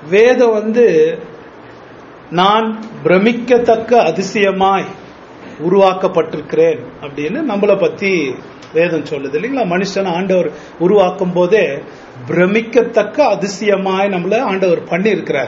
வேதம் வந்து நான் பிரமிக்கத்தக்க அதிசயமாய் உருவாக்கப்பட்டிருக்கிறேன் அப்படின்னு நம்மளை பத்தி வேதம் சொல்லுது இல்லைங்களா மனுஷன் ஆண்டவர் உருவாக்கும் போதே பிரமிக்கத்தக்க அதிசயமாய் நம்மள ஆண்டவர் பண்ணி இருக்கிறார்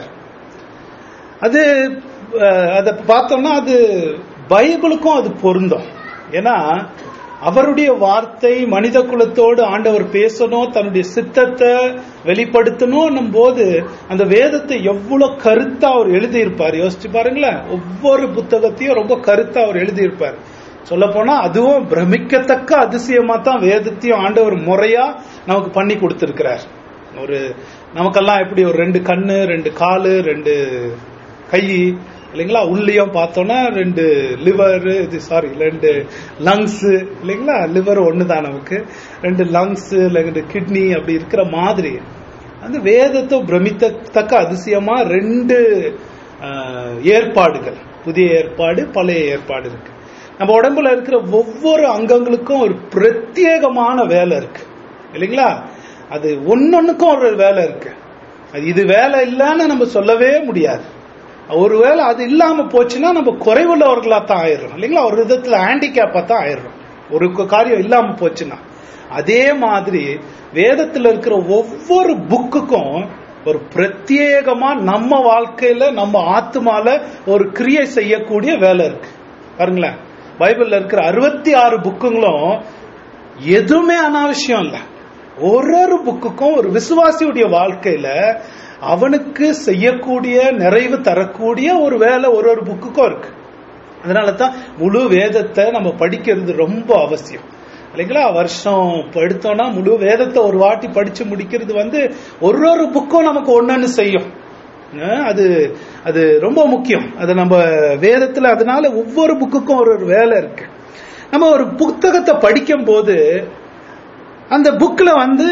அது அஹ், அதை பார்த்தோம்னா அது பைபிளுக்கும் அது பொருந்தும் ஏன்னா அவருடைய வார்த்தை மனித குலத்தோடு ஆண்டவர் பேசணும் தன்னுடைய சித்தத்தை வெளிப்படுத்தணும் போது அந்த வேதத்தை எவ்வளவு கருத்தா அவர் எழுதியிருப்பார் யோசிச்சு பாருங்களேன் ஒவ்வொரு புத்தகத்தையும் ரொம்ப கருத்தா அவர் எழுதியிருப்பார் சொல்ல போனா அதுவும் பிரமிக்கத்தக்க அதிசயமா தான் வேதத்தையும் ஆண்டவர் முறையா நமக்கு பண்ணி கொடுத்திருக்கிறார் ஒரு நமக்கெல்லாம் எப்படி ஒரு ரெண்டு கண்ணு ரெண்டு காலு ரெண்டு கை இல்லைங்களா உள்ளியும் பார்த்தோம்னா ரெண்டு லிவர் இது சாரி ரெண்டு லங்ஸ் இல்லைங்களா லிவர் ஒன்று தான் நமக்கு ரெண்டு லங்ஸ் ரெண்டு கிட்னி அப்படி இருக்கிற மாதிரி அந்த வேதத்தை பிரமித்தக்க அதிசயமா ரெண்டு ஆஹ், ஏற்பாடுகள் புதிய ஏற்பாடு பழைய ஏற்பாடு இருக்கு நம்ம உடம்புல இருக்கிற ஒவ்வொரு அங்கங்களுக்கும் ஒரு பிரத்யேகமான வேலை இருக்கு இல்லைங்களா அது ஒன்னொன்னுக்கும் ஒரு வேலை இருக்கு அது இது வேலை இல்லைன்னு நம்ம சொல்லவே முடியாது ஒருவேளை அது இல்லாம போச்சுன்னா நம்ம குறைவுள்ளவர்களா தான் ஆயிடுறோம் இல்லைங்களா ஒரு விதத்துல ஹேண்டிகேப்பா தான் ஆயிடுறோம் ஒரு கு- காரியம் இல்லாம போச்சுன்னா அதே மாதிரி வேதத்துல இருக்கிற ஒவ்வொரு புக்குக்கும் ஒரு பிரத்யேகமா நம்ம வாழ்க்கையில நம்ம ஆத்மால ஒரு கிரியை செய்யக்கூடிய வேலை இருக்கு பாருங்களேன் பைபிள்ல இருக்கிற அறுபத்தி ஆறு புக்குங்களும் எதுவுமே அனாவசியம் இல்ல ஒரு ஒரு புக்குக்கும் ஒரு விசுவாசியுடைய வாழ்க்கையில அவனுக்கு செய்யக்கூடிய நிறைவு தரக்கூடிய ஒரு வேலை ஒரு ஒரு புக்குக்கும் இருக்கு அதனால தான் முழு வேதத்தை நம்ம படிக்கிறது ரொம்ப அவசியம் இல்லைங்களா வருஷம் எடுத்தோம்னா முழு வேதத்தை ஒரு வாட்டி படிச்சு முடிக்கிறது வந்து ஒரு ஒரு புக்கும் நமக்கு ஒன்னொன்னு செய்யும் அஹ் அது அது ரொம்ப முக்கியம் அது நம்ம வேதத்துல அதனால ஒவ்வொரு புக்குக்கும் ஒரு ஒரு வேலை இருக்கு நம்ம ஒரு புத்தகத்தை படிக்கும் போது அந்த புக்ல வந்து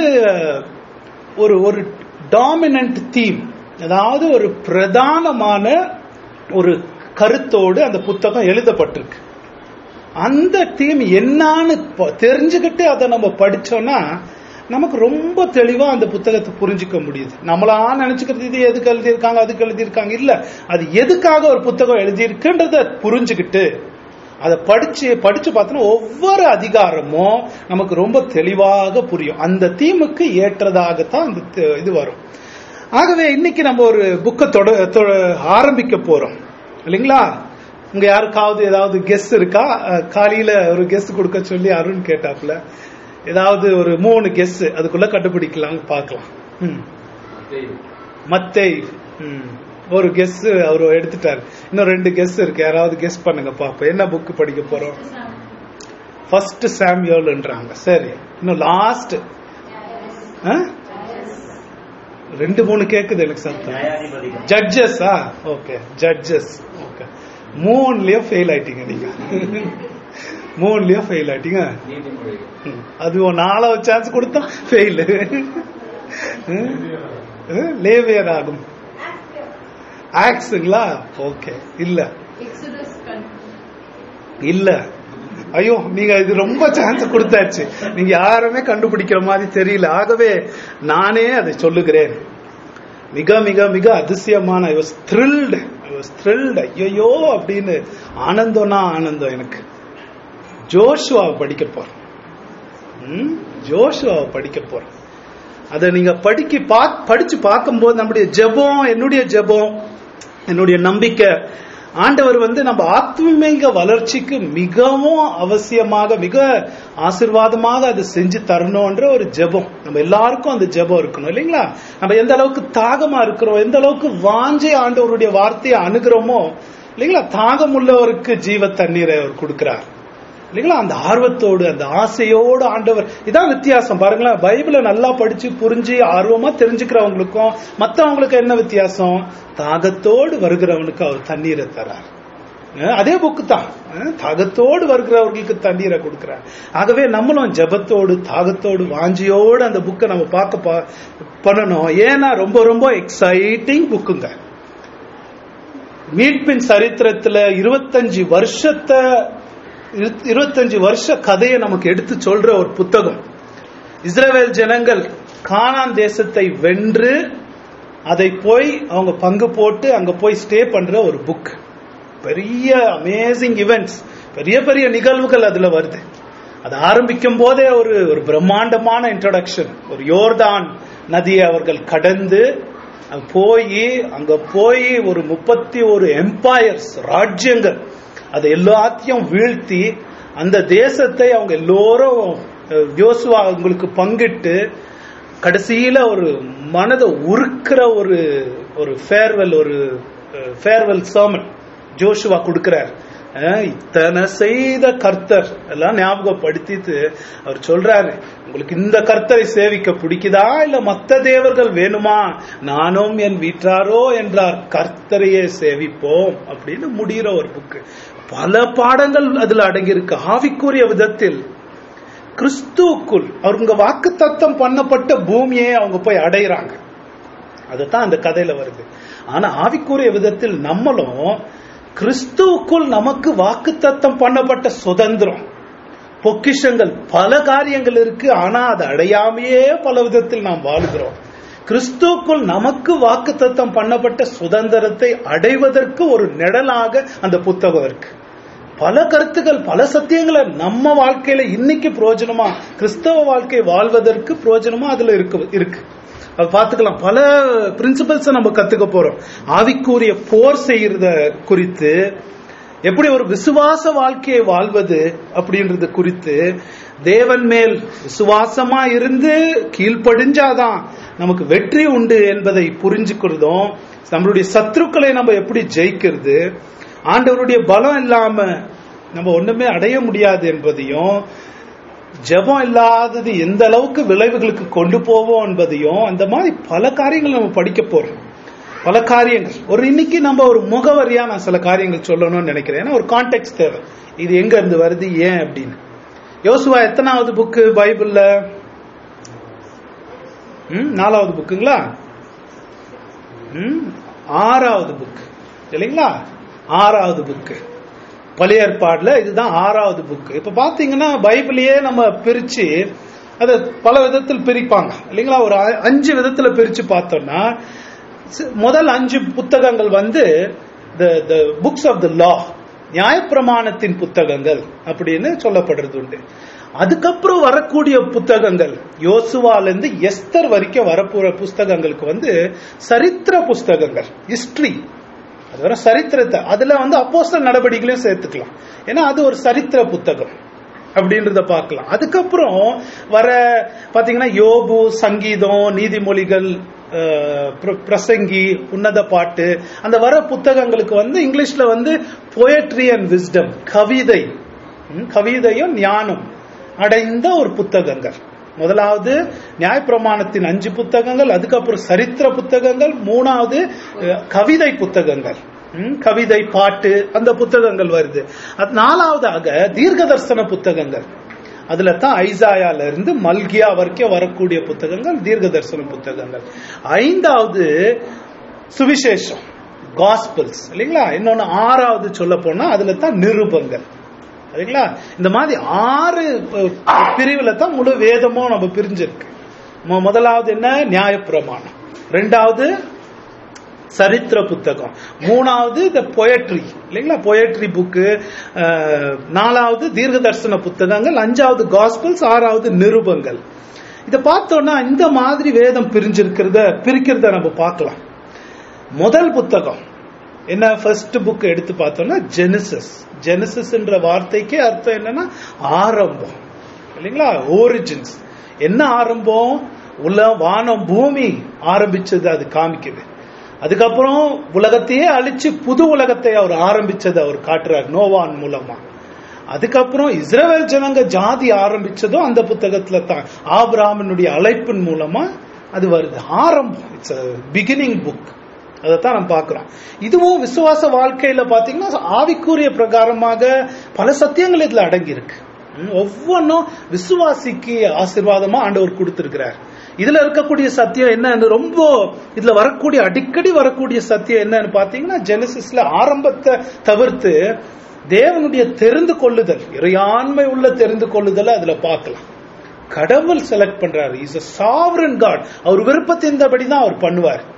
ஒரு ஒரு டாமினன்ட் தீம் அதாவது ஒரு பிரதானமான ஒரு கருத்தோடு அந்த புத்தகம் எழுதப்பட்டிருக்கு அந்த தீம் என்னன்னு ப- தெரிஞ்சுக்கிட்டு அதை நம்ம படிச்சோம்னா நமக்கு ரொம்ப தெளிவா அந்த புத்தகத்தை புரிஞ்சுக்க முடியுது நம்மளா நினைச்சுக்கிறது இது எதுக்கு எழுதியிருக்காங்க அதுக்கு எழுதியிருக்காங்க இல்ல அது எதுக்காக ஒரு புத்தகம் எழுதியிருக்குன்றத புரிஞ்சுக்கிட்டு அதை படிச்சு படிச்சு பார்த்தோன்னா ஒவ்வொரு அதிகாரமும் நமக்கு ரொம்ப தெளிவாக புரியும் அந்த தீமுக்கு ஏற்றதாகத்தான் அந்த த- இது வரும் ஆகவே இன்னைக்கு நம்ம ஒரு புக்கை தொட தொ- ஆரம்பிக்க போறோம் இல்லைங்களா உங்க யாருக்காவது ஏதாவது கெஸ் இருக்கா அஹ், காலையில ஒரு கெஸ் கொடுக்க சொல்லி அருண் கேட்டாப்ல ஏதாவது ஒரு மூணு கெஸ் அதுக்குள்ள கண்டுபிடிக்கலாம் பார்க்கலாம் ம். மத்தேய் ம். ஒரு கெஸ் அவர் எடுத்துட்டாரு இன்னும் ரெண்டு கெஸ் இருக்கு யாராவது கெஸ் பண்ணுங்க பாப்போம் என்ன புக் படிக்க போறோம் ஃபர்ஸ்ட் சாமியோல்ன்றாங்க சரி இன்னும் லாஸ்ட் ரெண்டு மூணு கேக்குது எனக்கு சத்தம் நியாயாதிபதிகள் ஜட்ஜஸா ஓகே ஜட்ஜஸ் ஓகே மூணுலயும் ஃபெயில் ஆயிட்டீங்க நீங்க மூணுலயும் ஃபெயில் ஆயிட்டீங்க ம். அது ஒரு நாலாவது சான்ஸ் கொடுத்தா ஃபெயில் லேவியர் ஆகும் ஆக்ஸுங்களா ஓகே இல்ல இல்ல ஐயோ நீங்க இது ரொம்ப சான்ஸ் கொடுத்தாச்சு நீங்க யாருமே கண்டுபிடிக்கிற மாதிரி தெரியல ஆகவே நானே அதை சொல்லுகிறேன் மிக மிக மிக அதிசயமான I was thrilled I was thrilled ஐயோ அப்படின்னு ஆனந்தம்னா ஆனந்தம் எனக்கு ஜோஷுவாவை படிக்க போறேன் ம், ஜோஷுவாவை படிக்க போறேன் அதை நீங்க படிக்க பா படிச்சு பார்க்கும்போது நம்முடைய ஜெபம் என்னுடைய ஜெபம் என்னுடைய நம்பிக்கை ஆண்டவர் வந்து நம்ம ஆத்மீக வளர்ச்சிக்கு மிகவும் அவசியமாக மிக ஆசிர்வாதமாக அதை செஞ்சு தரணும்ன்ற ஒரு ஜெபம் நம்ம எல்லாருக்கும் அந்த ஜெபம் இருக்கணும் இல்லைங்களா நம்ம எந்த அளவுக்கு தாகமா இருக்கிறோம் எந்த அளவுக்கு வாஞ்சை ஆண்டவருடைய வார்த்தையை அணுகிறோமோ இல்லைங்களா தாகம் உள்ளவருக்கு ஜீவ தண்ணீரை அவர் கொடுக்கிறார் இல்லைங்களா அந்த ஆர்வத்தோடு அந்த ஆசையோடு ஆண்டவர் இதான் வித்தியாசம் பாருங்களேன் பைபிளை நல்லா படிச்சு புரிஞ்சு ஆர்வமா தெரிஞ்சுக்கிறவங்களுக்கும் மத்தவங்களுக்கு என்ன வித்தியாசம் தாகத்தோடு வருகிறவனுக்கு அவர் தண்ணீரை தரார் அஹ் அதே புக்கு தான் அஹ் தாகத்தோடு வருகிறவர்களுக்கு தண்ணீரை கொடுக்கிறார் ஆகவே நம்மளும் ஜெபத்தோடு தாகத்தோடு வாஞ்சியோடு அந்த புக்கை நம்ம பார்க்க பா- பண்ணணும் ஏன்னா ரொம்ப ரொம்ப எக்ஸைட்டிங் புக்குங்க மீட்பின் சரித்திரத்துல இருபத்தஞ்சு வருஷத்தை இரு- இருபத்தஞ்சு வருஷ கதையை நமக்கு எடுத்து சொல்ற ஒரு புத்தகம் இஸ்ரவேல் ஜனங்கள் கானான் தேசத்தை வென்று அதை போய் அவங்க பங்கு போட்டு அங்க போய் ஸ்டே பண்ற ஒரு புக் பெரிய அமேசிங் இவெண்ட்ஸ் பெரிய பெரிய நிகழ்வுகள் அதுல வருது அது ஆரம்பிக்கும் போதே ஒரு ஒரு பிரம்மாண்டமான இன்ட்ரோடக்ஷன் ஒரு யோர்தான் நதியை அவர்கள் கடந்து அங்க போய் அங்க போய் ஒரு முப்பத்தி ஒரு எம்பையர்ஸ் ராஜ்யங்கள் அதை எல்லாத்தையும் வீழ்த்தி அந்த தேசத்தை அவங்க எல்லோரும் அஹ், யோசுவா அவங்களுக்கு பங்கிட்டு கடைசியில ஒரு மனதை உருக்குற ஒரு ஒரு ஃபேர்வெல் ஒரு ஃபேர்வெல் சர்மன் ஜோஷுவா கொடுக்கிறார் அஹ், இத்தனை செய்த கர்த்தர் எல்லாம் ஞாபகப்படுத்திட்டு அவர் சொல்றாரு உங்களுக்கு இந்த கர்த்தரை சேவிக்க பிடிக்குதா இல்ல மத்த தேவர்கள் வேணுமா நானும் என் வீட்டாரோ என்றார் கர்த்தரையே சேவிப்போம் அப்படின்னு முடிகிற ஒரு புக்கு பல பாடங்கள் அதுல அடங்கியிருக்கு ஆவிக்குரிய விதத்தில் கிறிஸ்துவுக்குள் அவங்க வாக்கு தத்தம் பண்ணப்பட்ட பூமியை அவங்க போய் அடையிறாங்க அதுதான் அந்த கதையில வருது ஆனா ஆவிக்குரிய விதத்தில் நம்மளும் கிறிஸ்துவுக்குள் நமக்கு வாக்கு தத்தம் பண்ணப்பட்ட சுதந்திரம் பொக்கிஷங்கள் பல காரியங்கள் இருக்கு ஆனா அதை அடையாமையே பல விதத்தில் நாம் வாழுகிறோம் கிறிஸ்துவுக்குள் நமக்கு வாக்கு தத்தம் பண்ணப்பட்ட சுதந்திரத்தை அடைவதற்கு ஒரு நிழலாக அந்த புத்தகம் இருக்கு பல கருத்துக்கள் பல சத்தியங்களை நம்ம வாழ்க்கையில இன்னைக்கு பிரயோஜனமா கிறிஸ்தவ வாழ்க்கை வாழ்வதற்கு பிரயோஜனமா அதுல இருக்கு இருக்கு அது பார்த்துக்கலாம் பல பிரின்சிபல்ஸ் நம்ம கத்துக்க போறோம் ஆவிக்குரிய போர் செய்யறத குறித்து எப்படி ஒரு விசுவாச வாழ்க்கையை வாழ்வது அப்படின்றது குறித்து தேவன் மேல் விசுவாசமா இருந்து கீழ்ப்படிஞ்சாதான் நமக்கு வெற்றி உண்டு என்பதை புரிஞ்சுக்கிறதும் நம்மளுடைய சத்துருக்களை நம்ம எப்படி ஜெயிக்கிறது ஆண்டவருடைய பலம் இல்லாம நம்ம ஒண்ணுமே அடைய முடியாது என்பதையும் ஜெபம் இல்லாதது எந்த அளவுக்கு விளைவுகளுக்கு கொண்டு போவோம் என்பதையும் அந்த மாதிரி பல காரியங்கள் நம்ம படிக்க போறோம் பல காரியங்கள் ஒரு இன்னைக்கு நம்ம ஒரு முகவரியா நான் சில காரியங்கள் சொல்லணும்னு நினைக்கிறேன் ஏன்னா ஒரு கான்டெக்ட் தேவை இது எங்க இருந்து வருது ஏன் அப்படின்னு யோசுவா எத்தனாவது புக்கு பைபிள்ல ம், நாலாவது புக்குங்களா ம், ஆறாவது புக் இல்லைங்களா ஆறாவது புக்கு பழைய ஏற்பாடுல இதுதான் ஆறாவது புக் இப்ப பாத்தீங்கன்னா பைபிளையே நம்ம பிரிச்சு அதை பல விதத்தில் பிரிப்பாங்க இல்லைங்களா ஒரு அ- அஞ்சு விதத்துல பிரிச்சு பார்த்தோம்னா சி- முதல் அஞ்சு புத்தகங்கள் வந்து த புக்ஸ் ஆஃப் த லா நியாயப்பிரமாணத்தின் புத்தகங்கள் அப்படின்னு சொல்லப்படுறது உண்டு அதுக்கப்புறம் வரக்கூடிய புத்தகங்கள் யோசுவால இருந்து எஸ்தர் வரைக்கும் வரப்போற புஸ்தகங்களுக்கு வந்து சரித்திர புஸ்தகங்கள் ஹிஸ்டரி அது வர சரித்திரத்தை அதுல வந்து அப்போஸ்தல நடவடிக்கைகளையும் சேர்த்துக்கலாம் ஏன்னா அது ஒரு சரித்திர புத்தகம் அப்படின்றத பார்க்கலாம் அதுக்கப்புறம் வர பாத்தீங்கன்னா யோபு சங்கீதம் நீதிமொழிகள் அஹ், பிர- பிரசங்கி உன்னத பாட்டு அந்த வர புத்தகங்களுக்கு வந்து இங்கிலீஷ்ல வந்து poetry அண்ட் wisdom கவிதை ம், கவிதையும் ஞானம் அடைந்த ஒரு புத்தகங்கள் முதலாவது நியாயப்பிரமாணத்தின் அஞ்சு புத்தகங்கள் அதுக்கப்புறம் சரித்திர புத்தகங்கள் மூணாவது அஹ், கவிதை புத்தகங்கள் ம், கவிதை பாட்டு அந்த புத்தகங்கள் வருது அது நாலாவதாக தீர்க்க தரிசன புத்தகங்கள் அதுல தான் ஐசாயால இருந்து மல்கியா வரைக்கும் வரக்கூடிய புத்தகங்கள் தீர்க்க தரிசன புத்தகங்கள் ஐந்தாவது சுவிசேஷம் காஸ்பிள்ஸ் இல்லைங்களா இன்னொன்னு ஆறாவது சொல்ல போனா அதுல தான் நிருபங்கள் சரிங்களா இந்த மாதிரி ஆறு அஹ், பிரிவுல தான் முழு வேதமும் நம்ம பிரிஞ்சிருக்கு மு- முதலாவது என்ன நியாயப்பிரமாணம் ரெண்டாவது சரித்திர புத்தகம் மூணாவது த பொயட்ரி இல்லைங்களா பொயட்ரி புக்கு நாலாவது தீர்க்க தரிசன புத்தகங்கள் அஞ்சாவது காஸ்பிள்ஸ் ஆறாவது நிருபங்கள் இதை பார்த்தோம்னா இந்த மாதிரி வேதம் பிரிஞ்சிருக்கிறத பிரிக்கிறத நம்ம பார்க்கலாம் முதல் புத்தகம் என்ன ஃபர்ஸ்ட் புக் எடுத்து பார்த்தோம்னா ஜெனிசஸ் ஜெனிசஸ்ன்ற வார்த்தைக்கே அர்த்தம் என்னன்னா ஆரம்பம் இல்லைங்களா ஓரிஜின்ஸ் என்ன ஆரம்பம் உள்ள வானம் பூமி ஆரம்பிச்சது அது காமிக்குது அதுக்கப்புறம் உலகத்தையே அழிச்சு புது உலகத்தை அவர் ஆரம்பிச்சது அவர் காட்டுறார் நோவான் மூலமா அதுக்கப்புறம் இஸ்ரவேல் ஜனங்க ஜாதி ஆரம்பிச்சதும் அந்த புத்தகத்துல தான் ஆபிராமனுடைய அழைப்பின் மூலமா அது வருது ஆரம்பம் இட்ஸ் பிகினிங் புக் அதைத்தான் நம்ம பார்க்கிறோம் இதுவும் விசுவாச வாழ்க்கையில பாத்தீங்கன்னா ஆவிக்குரிய பிரகாரமாக பல சத்தியங்கள் இதுல அடங்கி இருக்கு ம், ஒவ்வொன்றும் விசுவாசிக்கு ஆசீர்வாதமா ஆண்டவர் கொடுத்திருக்கிறார் இதுல இருக்கக்கூடிய சத்தியம் என்னன்னு ரொம்ப இதுல வரக்கூடிய அடிக்கடி வரக்கூடிய சத்தியம் என்னன்னு பாத்தீங்கன்னா ஜெனசிஸ்ல ஆரம்பத்தை தவிர்த்து தேவனுடைய தெரிந்து கொள்ளுதல் இறையாண்மை உள்ள தெரிந்து கொள்ளுதல் அதுல பார்க்கலாம் கடவுள் செலக்ட் பண்றாரு இஸ் a sovereign காட் அவர் விருப்பத்தின்படி தான் அவர் பண்ணுவார்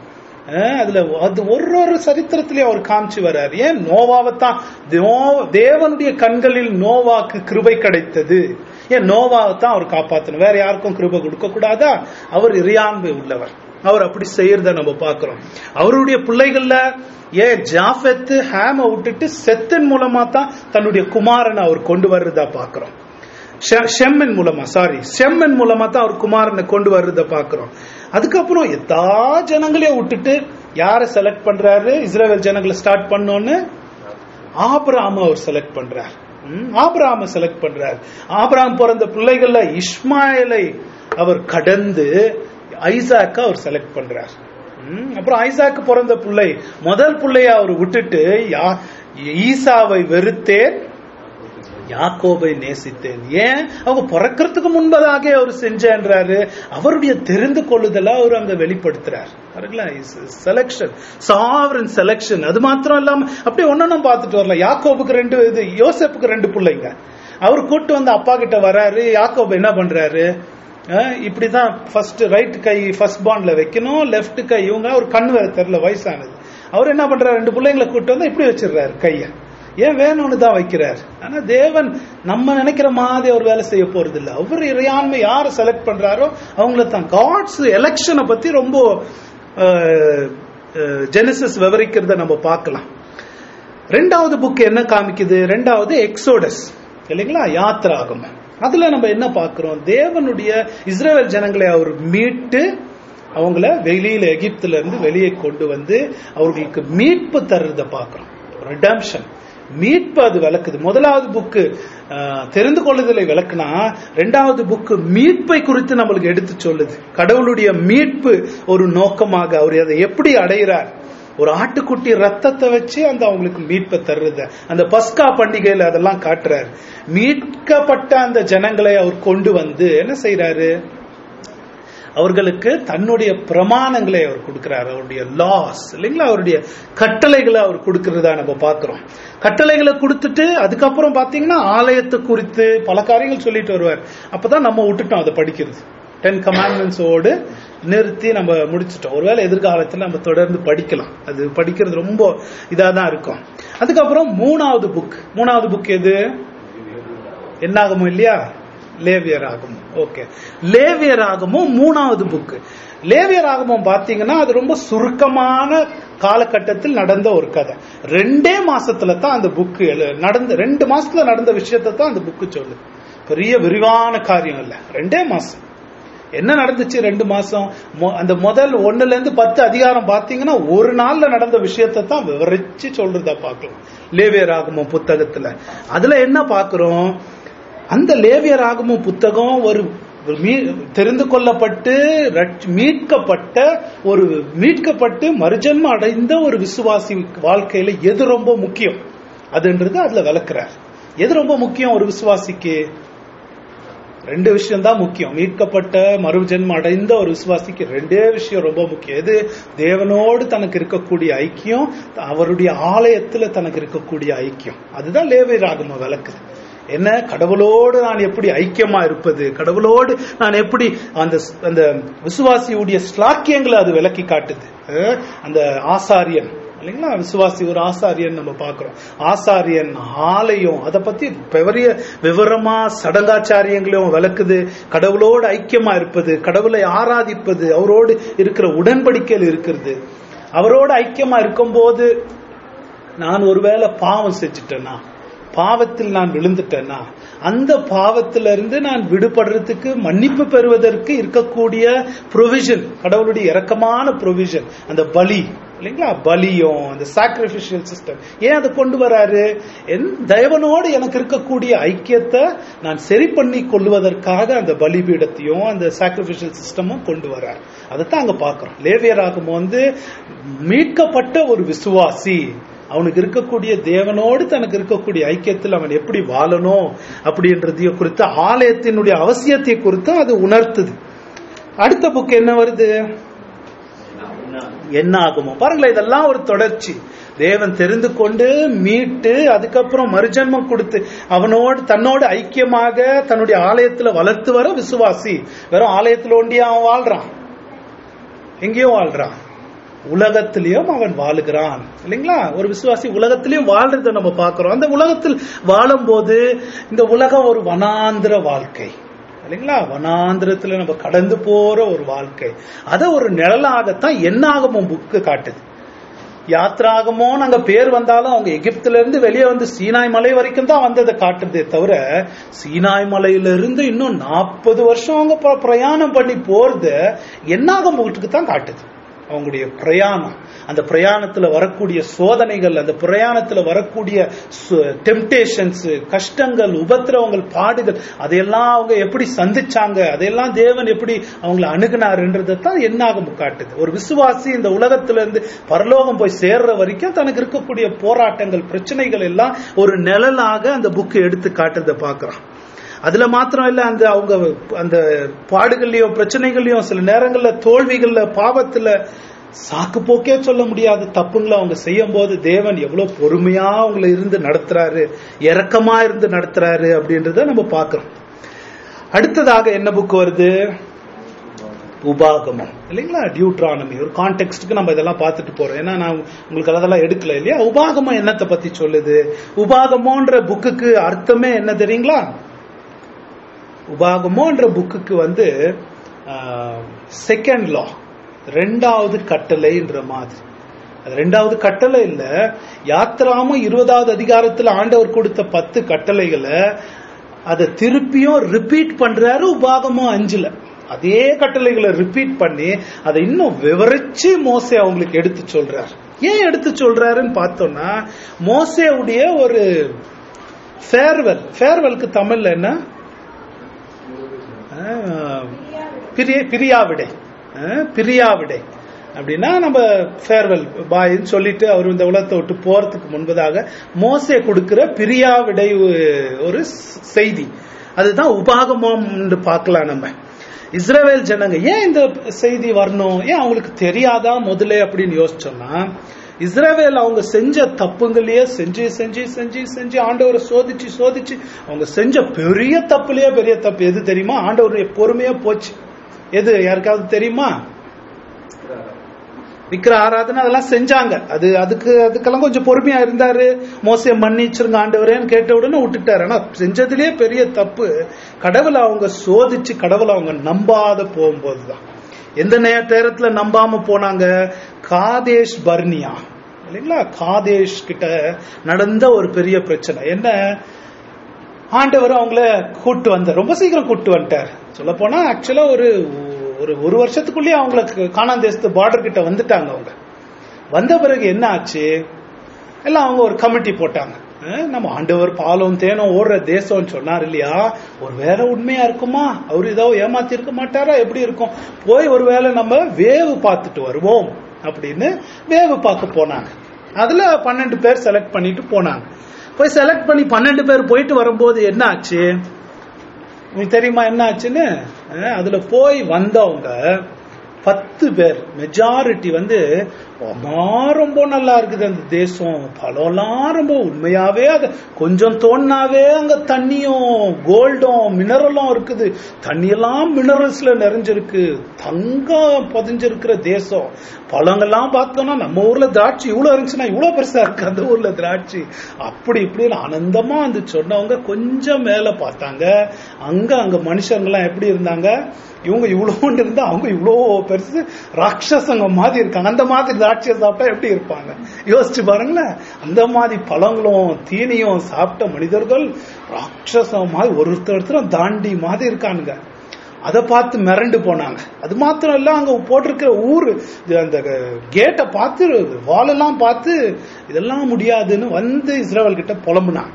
அஹ் அதுல அது ஒரு ஒரு சரித்திரத்திலயும் அவர் காமிச்சு வர்றாரு ஏன் நோவாவைத்தான் நோ- தேவனுடைய கண்களில் நோவாக்கு கிருபை கிடைத்தது ஏன் நோவாவைத்தான் அவர் காப்பாத்தணும் வேற யாருக்கும் கிருபை கொடுக்க கூடாதா அவர் இறையாண்மை உள்ளவர் அவர் அப்படி செய்யறத நம்ம பார்க்கிறோம் அவருடைய பிள்ளைகள்ல ஏன் ஜாஃபெத்து ஹேம விட்டுட்டு செத்தன் மூலமா தான் தன்னுடைய குமாரனை அவர் கொண்டு வர்றதா பார்க்கிறோம் ஷெ- ஷெம்மன் மூலமா சாரி ஷெம்மன் மூலமா தான் அவர் குமாரனை கொண்டு வர்றத பாக்குறோம் அதுக்கப்புறம் எல்லா ஜனங்களையும் விட்டுட்டு யாரை செலக்ட் பண்றாரு இஸ்ரேல் ஜனங்களை ஸ்டார்ட் பண்ணோன்னு ஆபிரகாம அவர் செலக்ட் பண்றார் ம், ஆபிரகாம செலக்ட் பண்றார் ஆபிரகாம் பிறந்த பிள்ளைகள்ல இஸ்மாயிலை அவர் கடந்து ஐசாக்க அவர் செலக்ட் பண்றார் ம், அப்புறம் ஐசாக்கு பிறந்த பிள்ளை முதல் பிள்ளைய அவர் விட்டுட்டு யா- ஈசாவை வெறுத்தேன் யாக்கோபை நேசித்தேன் ஏன் அவங்க பிறக்கிறதுக்கு முன்பதாக அவர் செஞ்சேன்றாரு அவருடைய தெரிந்து கொள்ளுதலா அவர் அங்க வெளிப்படுத்துறார் செலக்ஷன் சாவரன் செலக்ஷன் அது மாத்திரம் இல்லாம அப்படியே ஒன்னொன்னும் பார்த்துட்டு வரலாம் யாக்கோபுக்கு ரெண்டு இது யோசப்புக்கு ரெண்டு பிள்ளைங்க அவர் கூட்டு வந்து அப்பா கிட்ட வராரு யாக்கோபு என்ன பண்றாரு அஹ் இப்படிதான் ஃபர்ஸ்ட் ரைட் கை ஃபர்ஸ்ட் பாண்ட்ல வைக்கணும் லெஃப்ட் கை இவங்க அவர் கண்ணு வேற தெரியல வயசானது அவர் என்ன பண்றாரு ரெண்டு பிள்ளைங்களை கூட்டு வந்து இப்படி வச்சிடுறாரு கைய ஏன் வேணும்னு தான் வைக்கிறார் ஆனா தேவன் நம்ம நினைக்கிற மாதிரி அவர் வேலை செய்ய போறது இல்ல அவர் இறையாண்மை யாரை செலக்ட் பண்றாரோ அவங்கள தான் காட்ஸ் எலெக்ஷனை பத்தி ரொம்ப ஜெனசிஸ் விவரிக்கிறத நம்ம பார்க்கலாம் ரெண்டாவது புக் என்ன காமிக்குது ரெண்டாவது எக்ஸோடஸ் இல்லைங்களா யாத்திராகம் அதுல நம்ம என்ன பார்க்கிறோம் தேவனுடைய இஸ்ரேல் ஜனங்களை அவர் மீட்டு அவங்கள வெளியில எகிப்துல இருந்து வெளியே கொண்டு வந்து அவர்களுக்கு மீட்பு தர்றத பார்க்கிறோம் ரிடம்ஷன் மீட்பு அது விளக்குது முதலாவது புக்கு தெரிந்து கொள்ளுதலை விளக்குனா ரெண்டாவது புக்கு மீட்பை குறித்து நம்மளுக்கு எடுத்து சொல்லுது கடவுளுடைய மீட்பு ஒரு நோக்கமாக அவர் அதை எப்படி அடைகிறார் ஒரு ஆட்டுக்குட்டி ரத்தத்தை வச்சு அந்த அவங்களுக்கு மீட்பை தர்றது அந்த பஸ்கா பண்டிகையில அதெல்லாம் காட்டுறாரு மீட்கப்பட்ட அந்த ஜனங்களை அவர் கொண்டு வந்து என்ன செய்யறாரு அவர்களுக்கு தன்னுடைய பிரமாணங்களை அவர் கொடுக்கிறார் அவருடைய லாஸ் இல்லைங்களா அவருடைய கட்டளைகளை அவர் கொடுக்கிறதா நம்ம பார்க்கிறோம் கட்டளைகளை கொடுத்துட்டு அதுக்கப்புறம் பாத்தீங்கன்னா ஆலயத்தை குறித்து பல காரியங்கள் சொல்லிட்டு வருவார் அப்பதான் நம்ம விட்டுட்டோம் அதை படிக்கிறது டென் கமாண்ட்மெண்ட்ஸோடு நிறுத்தி நம்ம முடிச்சிட்டோம் ஒருவேளை எதிர்காலத்தில் நம்ம தொடர்ந்து படிக்கலாம் அது படிக்கிறது ரொம்ப இதாக தான் இருக்கும் அதுக்கப்புறம் மூணாவது புக் மூணாவது புக் எது என்னாகுமோ இல்லையா லேவியர் ஆகமும் ஓகே லேவியர் ஆகமும் மூணாவது புக் லேவியர் ஆகமும் பாத்தீங்கன்னா அது ரொம்ப சுருக்கமான காலகட்டத்தில் நடந்த ஒரு கதை ரெண்டே மாசத்துல தான் அந்த புக் நடந்த ரெண்டு மாசத்துல நடந்த விஷயத்தை தான் அந்த புக்கு சொல்லுது பெரிய விரிவான காரியம் இல்ல ரெண்டே மாசம் என்ன நடந்துச்சு ரெண்டு மாசம் மொ- அந்த முதல் ஒண்ணுல இருந்து பத்து அதிகாரம் பாத்தீங்கன்னா ஒரு நாள்ல நடந்த விஷயத்தை தான் விவரிச்சு சொல்றதா பார்க்கலாம் லேவியர் ஆகமும் புத்தகத்துல அதுல என்ன பார்க்கிறோம் அந்த லேவியர் ஆகமும் புத்தகம் ஒரு ஒரு மீ- தெரிந்து கொள்ளப்பட்டு ரட்ச- மீட்கப்பட்ட ஒரு மீட்கப்பட்டு மறுஜன்மம் அடைந்த ஒரு விசுவாசி வாழ்க்கையில எது ரொம்ப முக்கியம் அதுன்றது அதுல விளக்குறார் எது ரொம்ப முக்கியம் ஒரு விசுவாசிக்கு ரெண்டு விஷயம் தான் முக்கியம் மீட்கப்பட்ட மறுஜென்மம் அடைந்த ஒரு விசுவாசிக்கு ரெண்டே விஷயம் ரொம்ப முக்கியம் எது தேவனோடு தனக்கு இருக்கக்கூடிய ஐக்கியம் அவருடைய ஆலயத்துல தனக்கு இருக்கக்கூடிய ஐக்கியம் அதுதான் லேவி ராகம விளக்குது என்ன கடவுளோடு நான் எப்படி ஐக்கியமா இருப்பது கடவுளோடு நான் எப்படி அந்த அந்த விசுவாசியுடைய ஸ்லாக்கியங்களை அது விளக்கி காட்டுது அஹ் அந்த ஆசாரியன் இல்லைங்களா விசுவாசி ஒரு ஆசாரியன் நம்ம பார்க்கிறோம் ஆசாரியன் ஆலயம் அதை பத்தி பெரிய விவரமா சடங்காச்சாரியங்களையும் விளக்குது கடவுளோடு ஐக்கியமா இருப்பது கடவுளை ஆராதிப்பது அவரோடு இருக்கிற உடன்படிக்கையில் இருக்கிறது அவரோடு ஐக்கியமா இருக்கும்போது நான் ஒருவேளை பாவம் செஞ்சுட்டேன்னா பாவத்தில் நான் விழுந்துட்டேன்னா அந்த பாவத்திலிருந்து இருந்து நான் விடுபடுறதுக்கு மன்னிப்பு பெறுவதற்கு இருக்கக்கூடிய ப்ரொவிஷன் கடவுளுடைய இரக்கமான ப்ரொவிஷன் அந்த பலி இல்லைங்களா பலியும் அந்த சாக்ரிபிஷியல் சிஸ்டம் ஏன் அதை கொண்டு வராரு என் தயவனோடு எனக்கு இருக்கக்கூடிய ஐக்கியத்தை நான் சரி பண்ணி கொள்வதற்காக அந்த பலிபீடத்தையும் அந்த சாக்ரிபிஷியல் சிஸ்டமும் கொண்டு வரார் அதைத்தான் அங்க பாக்குறோம் லேவியராகும் வந்து மீட்கப்பட்ட ஒரு விசுவாசி அவனுக்கு இருக்கக்கூடிய தேவனோடு தனக்கு இருக்கக்கூடிய ஐக்கியத்தில் அவன் எப்படி வாழணும் அப்படின்றதைய குறித்து ஆலயத்தினுடைய அவசியத்தை குறித்து அது உணர்த்துது அடுத்த புக் என்ன வருது என்ன ஆகுமோ பாருங்களேன் இதெல்லாம் ஒரு தொடர்ச்சி தேவன் தெரிந்து கொண்டு மீட்டு அதுக்கப்புறம் மறுஜன்மம் கொடுத்து அவனோடு தன்னோடு ஐக்கியமாக தன்னுடைய ஆலயத்துல வளர்த்து வர விசுவாசி வெறும் ஆலயத்துல ஒண்டியா அவன் வாழ்றான் எங்கேயோ வாழ்றான் உலகத்திலையும் அவன் வாழுகிறான் இல்லைங்களா ஒரு விசுவாசி உலகத்திலையும் வாழ்றதை நம்ம பார்க்கிறோம் அந்த உலகத்தில் வாழும்போது இந்த உலகம் ஒரு வனாந்திர வாழ்க்கை இல்லைங்களா வனாந்திரத்துல நம்ம கடந்து போற ஒரு வாழ்க்கை அத ஒரு நிழலாகத்தான் என்னாகமும் புக்கு காட்டுது யாத்ராகமோ நாங்க பேர் வந்தாலும் அவங்க எகிப்துல இருந்து வெளியே வந்து சீனாய் மலை வரைக்கும் தான் வந்ததை காட்டுதே தவிர சீனாய் மலையில இருந்து இன்னும் நாற்பது வருஷம் அவங்க பிர- பிரயாணம் பண்ணி போறது என்னாகும் வீட்டுக்கு தான் காட்டுது அவங்களுடைய பிரயாணம் அந்த பிரயாணத்துல வரக்கூடிய சோதனைகள் அந்த பிரயாணத்துல வரக்கூடிய டெம்டேஷன்ஸ் கஷ்டங்கள் உபத்திரவங்கள் பாடுகள் அதையெல்லாம் அவங்க எப்படி சந்திச்சாங்க அதையெல்லாம் தேவன் எப்படி அவங்களை அணுகுனாருன்றதை தான் என்னாகும் காட்டுது ஒரு விசுவாசி இந்த உலகத்துல இருந்து பரலோகம் போய் சேர்ற வரைக்கும் தனக்கு இருக்கக்கூடிய போராட்டங்கள் பிரச்சனைகள் எல்லாம் ஒரு நிழலாக அந்த புக்கு எடுத்து காட்டுறதை பார்க்கறான் அதுல மாத்திரம் இல்ல அந்த அவங்க அந்த பாடுகள்லயும் பிரச்சனைகள்லயும் சில நேரங்கள்ல தோல்விகள்ல பாவத்துல சாக்கு போக்கே சொல்ல முடியாது தப்புங்களை அவங்க செய்யும் போது தேவன் எவ்வளவு பொறுமையா அவங்களை இருந்து நடத்துறாரு இரக்கமா இருந்து நடத்துறாரு அப்படின்றத நம்ம பார்க்கிறோம் அடுத்ததாக என்ன புக் வருது உபாகமம் இல்லைங்களா டியூட்ரானமி ஒரு கான்டெக்ட்க்கு நம்ம இதெல்லாம் பார்த்துட்டு போறோம் ஏன்னா நான் உங்களுக்கு அதெல்லாம் எடுக்கல இல்லையா உபாகமம் என்னத்தை பத்தி சொல்லுது உபாகமோன்ற புக்குக்கு அர்த்தமே என்ன தெரியுங்களா உபாகமோன்ற புக்குக்கு வந்து செகண்ட் லா ரெண்டாவது கட்டளைன்ற மாதிரி அது ரெண்டாவது கட்டளை இல்ல யாத்திராம இருபதாவது அதிகாரத்துல ஆண்டவர் கொடுத்த பத்து கட்டளைகளை அதை திருப்பியும் ரிப்பீட் பண்றாரு உபாகமும் அஞ்சுல அதே கட்டளைகளை ரிப்பீட் பண்ணி அதை இன்னும் விவரிச்சு மோசே அவங்களுக்கு எடுத்து சொல்றார் ஏன் எடுத்து சொல்றாருன்னு பார்த்தோம்னா மோசேவுடைய ஒரு ஃபேர்வெல் ஃபேர்வெல்க்கு தமிழ்ல என்ன ஆஹ், பிரிய பிரியாவிடை ஆஹ், பிரியாவிடை அப்படின்னா நம்ம ஃபேர்வெல் பாய்ன்னு சொல்லிட்டு அவர் இந்த உலகத்தை விட்டு போறதுக்கு முன்பதாக மோசே கொடுக்கிற பிரியாவிடை ஒரு செய்தி அதுதான் உபாகமம் பார்க்கலாம் நம்ம இஸ்ரவேல் ஜனங்க ஏன் இந்த செய்தி வரணும் ஏன் அவங்களுக்கு தெரியாதா முதல்ல அப்படின்னு யோசிச்சோம்னா இஸ்ரவேல் அவங்க செஞ்ச தப்புங்களையே செஞ்சு செஞ்சு செஞ்சு செஞ்சு ஆண்டவரை சோதிச்சு சோதிச்சு அவங்க செஞ்ச பெரிய தப்புலயே பெரிய தப்பு எது தெரியுமா ஆண்டவருடைய பொறுமையா போச்சு எது யாருக்காவது தெரியுமா விக்கிர ஆராதனை அதெல்லாம் செஞ்சாங்க அது அதுக்கு அதுக்கெல்லாம் கொஞ்சம் பொறுமையா இருந்தாரு மோசைய மன்னிச்சிருங்க ஆண்டவரேன்னு கேட்ட உடனே விட்டுட்டாரு ஆனா செஞ்சதுலயே பெரிய தப்பு கடவுளை அவங்க சோதிச்சு கடவுளை அவங்க நம்பாத போகும்போதுதான் எந்த நே- நேரத்துல நம்பாம போனாங்க காதேஷ் பர்னியா இல்லைங்களா காதேஷ் கிட்ட நடந்த ஒரு பெரிய பிரச்சனை என்ன ஆண்டவர் அவங்கள கூட்டு வந்தார் ரொம்ப சீக்கிரம் கூட்டு வந்துட்டார் சொல்ல போனா ஆக்சுவலா ஒரு ஒரு ஒரு வருஷத்துக்குள்ளேயே அவங்களுக்கு காணான் தேசத்து பார்டர் கிட்ட வந்துட்டாங்க அவங்க வந்த பிறகு என்ன ஆச்சு எல்லாம் அவங்க ஒரு கமிட்டி போட்டாங்க அஹ் நம்ம ஆண்டவர் பாலும் தேனும் ஓடுற தேசம்னு சொன்னார் இல்லையா ஒரு வேலை உண்மையா இருக்குமா அவர் ஏதோ ஏமாத்தி இருக்க மாட்டாரா எப்படி இருக்கும் போய் ஒரு வேளை நம்ம வேவு பார்த்துட்டு வருவோம் அப்படின்னு வேவு பார்க்க போனாங்க அதுல பன்னெண்டு பேர் செலக்ட் பண்ணிட்டு போனாங்க போய் செலக்ட் பண்ணி பன்னெண்டு பேர் போயிட்டு வரும்போது என்ன ஆச்சு உங்களுக்கு தெரியுமா என்ன ஆச்சுன்னு அஹ் அதுல போய் வந்தவங்க பத்து பேர் மெஜாரிட்டி வந்து அம்மா ரொம்ப நல்லா இருக்குது அந்த தேசம் பழம்லாம் ரொம்ப உண்மையாவே அது கொஞ்சம் தோணாவே அங்க தண்ணியும் கோல்டும் மினரலும் இருக்குது தண்ணியெல்லாம் மினரல்ஸ்ல நிறைஞ்சிருக்கு தங்கம் பதிஞ்சிருக்கிற தேசம் பழங்கள்லாம் பார்த்தோம்னா நம்ம ஊர்ல திராட்சை இவ்வளவு இருந்துச்சுன்னா இவ்வளவு பெருசா இருக்கு அந்த ஊர்ல திராட்சை அப்படி இப்படி ஆனந்தமா வந்து சொன்னவங்க கொஞ்சம் மேல பார்த்தாங்க அங்க அங்க மனுஷங்கெல்லாம் எப்படி இருந்தாங்க இவங்க இவ்வளோண்டு இருந்தா அவங்க இவ்வளோ பெருசு ராட்சசங்க மாதிரி இருக்காங்க அந்த மாதிரி திராட்சையை சாப்பிட்டா எப்படி இருப்பாங்க யோசிச்சு பாருங்களேன் அந்த மாதிரி பழங்களும் தீனியும் சாப்பிட்ட மனிதர்கள் ராட்சசம் மாதிரி ஒருத்தர் ஒருத்தரும் தாண்டி மாதிரி இருக்கானுங்க அதை பார்த்து மிரண்டு போனாங்க அது மாத்திரம் இல்ல அங்க போட்டிருக்கிற ஊர் இது அந்த கேட்டை பார்த்து வாலெல்லாம் பார்த்து இதெல்லாம் முடியாதுன்னு வந்து இஸ்ரேல் கிட்ட புலம்புனாங்க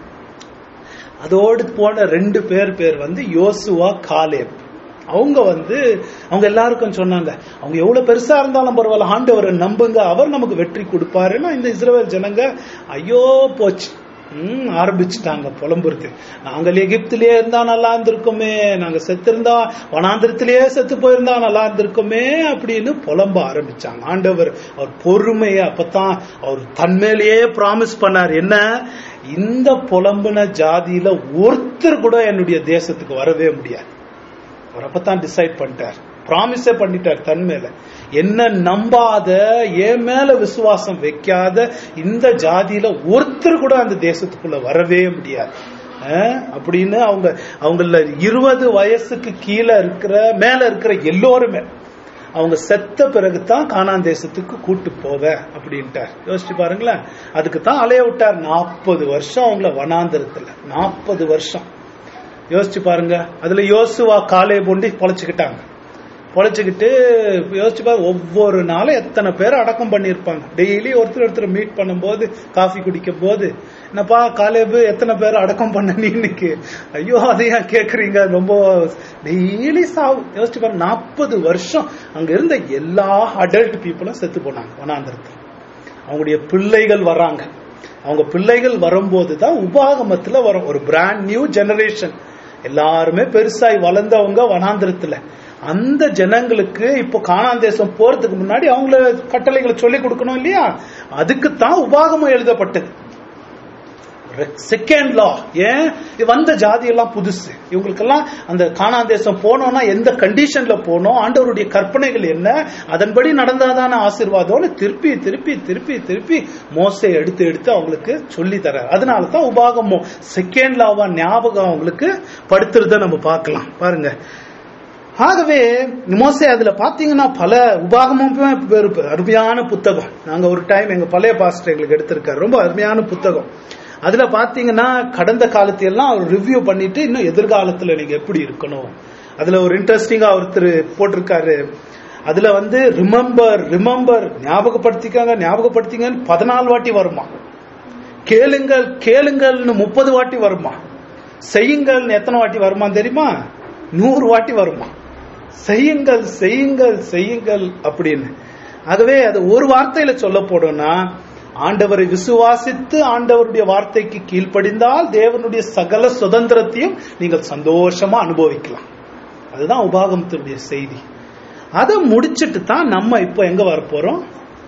அதோடு போன ரெண்டு பேர் பேர் வந்து யோசுவா காலேப் அவங்க வந்து அவங்க எல்லாருக்கும் சொன்னாங்க அவங்க எவ்வளவு பெருசா இருந்தாலும் பரவாயில்ல ஆண்டவரை நம்புங்க அவர் நமக்கு வெற்றி கொடுப்பாருன்னா இந்த இஸ்ரேல் ஜனங்க ஐயோ போச்சு ம் ஆரம்பிச்சுட்டாங்க புலம்புறது நாங்கள் எகிப்திலேயே இருந்தா நல்லா இருந்திருக்குமே நாங்க செத்து இருந்தா வனாந்திரத்திலேயே செத்து போயிருந்தா நல்லா இருந்திருக்குமே அப்படின்னு புலம்ப ஆரம்பிச்சாங்க ஆண்டவர் அவர் பொறுமையை அப்பதான் அவர் தன்மேலேயே ப்ராமிஸ் பண்ணார் என்ன இந்த புலம்புன ஜாதியில ஒருத்தர் கூட என்னுடைய தேசத்துக்கு வரவே முடியாது அவர் அப்பதான் டிசைட் பண்ணிட்டார் ப்ராமிஸே பண்ணிட்டார் தன் மேல என்ன நம்பாத என் மேல விசுவாசம் வைக்காத இந்த ஜாதியில ஒருத்தர் கூட அந்த தேசத்துக்குள்ள வரவே முடியாது அஹ், அப்படின்னு அவங்க அவங்கள இருபது வயசுக்கு கீழே இருக்கிற மேல இருக்கிற எல்லோருமே அவங்க செத்த பிறகுதான் கானான் தேசத்துக்கு கூட்டு போவ அப்படின்ட்டார் யோசிச்சு பாருங்களேன் அதுக்கு தான் அலைய விட்டார் நாற்பது வருஷம் அவங்கள வனாந்திரத்துல நாற்பது வருஷம் யோசிச்சு பாருங்க அதுல யோசுவா காலை பொண்டி பொழைச்சுக்கிட்டாங்க பொழைச்சுக்கிட்டு யோசிச்சு பாருங்க ஒவ்வொரு நாளும் எத்தனை பேர் அடக்கம் பண்ணியிருப்பாங்க டெய்லி ஒருத்தர் ஒருத்தர் மீட் பண்ணும்போது காஃபி குடிக்கும் போது என்னப்பா காலேபு எத்தனை பேர் அடக்கம் பண்ண நீ இன்னைக்கு ஐயோ அதை ஏன் கேக்குறீங்க ரொம்ப டெய்லி சாவு யோசிச்சு பாருங்க நாற்பது வருஷம் அங்க இருந்த எல்லா அடல்ட் பீப்புளும் செத்து போனாங்க வனாந்திரத்தில் அவங்களுடைய பிள்ளைகள் வராங்க அவங்க பிள்ளைகள் வரும்போது தான் உபாகமத்துல வரும் ஒரு பிராண்ட் நியூ ஜெனரேஷன் எல்லாருமே பெருசாய் வளர்ந்தவங்க வனாந்திரத்துல அந்த ஜனங்களுக்கு இப்போ காணான் தேசம் போறதுக்கு முன்னாடி அவங்கள கட்டளைகளை சொல்லி கொடுக்கணும் இல்லையா அதுக்கு தான் உபாகமம் எழுதப்பட்டது செகண்ட் லா ஏன் இது வந்த ஜாதி எல்லாம் புதுசு இவங்களுக்கெல்லாம் அந்த காணான் தேசம் போனோம்னா எந்த கண்டிஷன்ல போனோம் ஆண்டவருடைய கற்பனைகள் என்ன அதன்படி நடந்தாதான ஆசீர்வாதம்னு திருப்பி திருப்பி திருப்பி திருப்பி மோசை எடுத்து எடுத்து அவங்களுக்கு சொல்லி தர அதனால தான் உபாகமம் செகண்ட் லாவா ஞாபகம் அவங்களுக்கு படுத்துறத நம்ம பார்க்கலாம் பாருங்க ஆகவே மோசே அதுல பாத்தீங்கன்னா பல உபாகமுமே பெரு- அருமையான புத்தகம் நாங்க ஒரு டைம் எங்க பழைய பாஸ்டர் எங்களுக்கு எடுத்திருக்காரு ரொம்ப அருமையான புத்தகம் அதுல பாத்தீங்கன்னா கடந்த காலத்தை எல்லாம் அவர் ரிவ்யூ பண்ணிட்டு இன்னும் எதிர்காலத்துல நீங்க எப்படி இருக்கணும் அதுல ஒரு இன்ட்ரெஸ்டிங்கா ஒருத்தர் போட்டிருக்காரு அதுல வந்து ரிமெம்பர் ரிமெம்பர் ஞாபகப்படுத்திக்காங்க ஞாபகப்படுத்திங்கன்னு பதினாலு வாட்டி வருமா கேளுங்கள் கேளுங்கள்னு முப்பது வாட்டி வருமா செய்யுங்கள்னு எத்தனை வாட்டி வருமா தெரியுமா நூறு வாட்டி வருமா செய்யுங்கள் செய்யுங்கள் செய்யுங்கள் அப்படின்னு ஆகவே அது ஒரு வார்த்தையில சொல்ல போடும்னா ஆண்டவரை விசுவாசித்து ஆண்டவருடைய வார்த்தைக்கு கீழ்ப்படிந்தால் தேவனுடைய சகல சுதந்திரத்தையும் நீங்கள் சந்தோஷமா அனுபவிக்கலாம் அதுதான் உபாகமத்தினுடைய செய்தி அதை முடிச்சிட்டு தான் நம்ம இப்போ எங்க வரப்போறோம்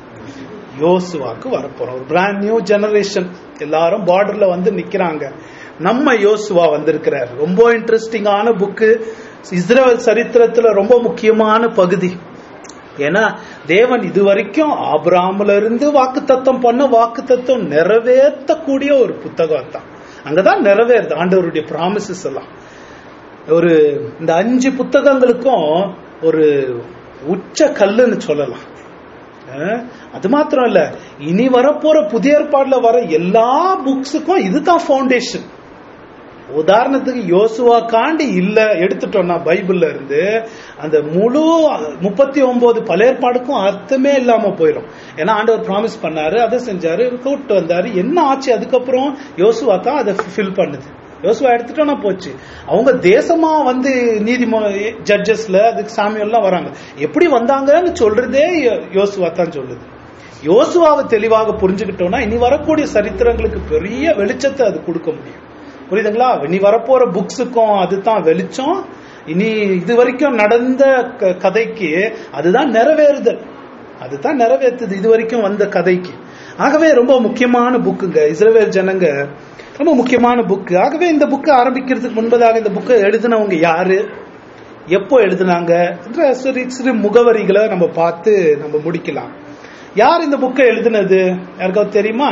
யோசுவாக்கு வரப்போறோம் ஒரு பிராண்ட் நியூ ஜெனரேஷன் எல்லாரும் பார்டர்ல வந்து நிக்கிறாங்க நம்ம யோசுவா வந்திருக்கிறார் ரொம்ப இன்ட்ரெஸ்டிங்கான புக்கு இஸ்ரேல் சரித்திரத்துல ரொம்ப முக்கியமான பகுதி ஏன்னா தேவன் இதுவரைக்கும் ஆபிராமில இருந்து வாக்கு தத்தம் பண்ண வாக்கு தத்தம் நிறைவேற்றக்கூடிய ஒரு புத்தகம் தான் அங்கதான் நிறைவேறுது ஆண்டவருடைய ப்ராமிசஸ் எல்லாம் ஒரு இந்த அஞ்சு புத்தகங்களுக்கும் ஒரு உச்ச கல்லுன்னு சொல்லலாம் அஹ், அது மாத்திரம் இல்ல இனி வரப்போற புதிய ஏற்பாடுல வர எல்லா புக்ஸுக்கும் இதுதான் ஃபவுண்டேஷன் உதாரணத்துக்கு யோசுவா காண்டி இல்ல எடுத்துட்டோம்னா பைபிள்ல இருந்து அந்த முழு முப்பத்தி ஒன்பது பழையற்பாடுக்கும் அர்த்தமே இல்லாம போயிடும் ஏன்னா ஆண்டவர் ப்ராமிஸ் பண்ணாரு அதை செஞ்சாரு கூப்பிட்டு வந்தாரு என்ன ஆச்சு அதுக்கப்புறம் யோசுவா தான் அதை ஃபில் பண்ணுது யோசுவா எடுத்துட்டோம்னா போச்சு அவங்க தேசமா வந்து நீதிம ஜட்ஜஸ்ல அதுக்கு சாமியெல்லாம் வராங்க எப்படி வந்தாங்கன்னு சொல்றதே யோ- யோசுவா தான் சொல்லுது யோசுவாவை தெளிவாக புரிஞ்சுக்கிட்டோம்னா இனி வரக்கூடிய சரித்திரங்களுக்கு பெரிய வெளிச்சத்தை அது கொடுக்க முடியும் புரியுதுங்களா இனி வரப்போற புக்ஸுக்கும் அதுதான் வெளிச்சம் இனி இது வரைக்கும் நடந்த க- கதைக்கு அதுதான் நிறைவேறுதல் அதுதான் நிறைவேற்றுது இது வரைக்கும் வந்த கதைக்கு ஆகவே ரொம்ப முக்கியமான புக்குங்க இஸ்ரவேல் ஜனங்க ரொம்ப முக்கியமான புக்கு ஆகவே இந்த புக்கு ஆரம்பிக்கிறதுக்கு முன்பதாக இந்த புக்கை எழுதினவங்க யாரு எப்போ எழுதினாங்க என்ற சிறு சிறு முகவரிகளை நம்ம பார்த்து நம்ம முடிக்கலாம் யார் இந்த புக்கை எழுதினது யாருக்காவது தெரியுமா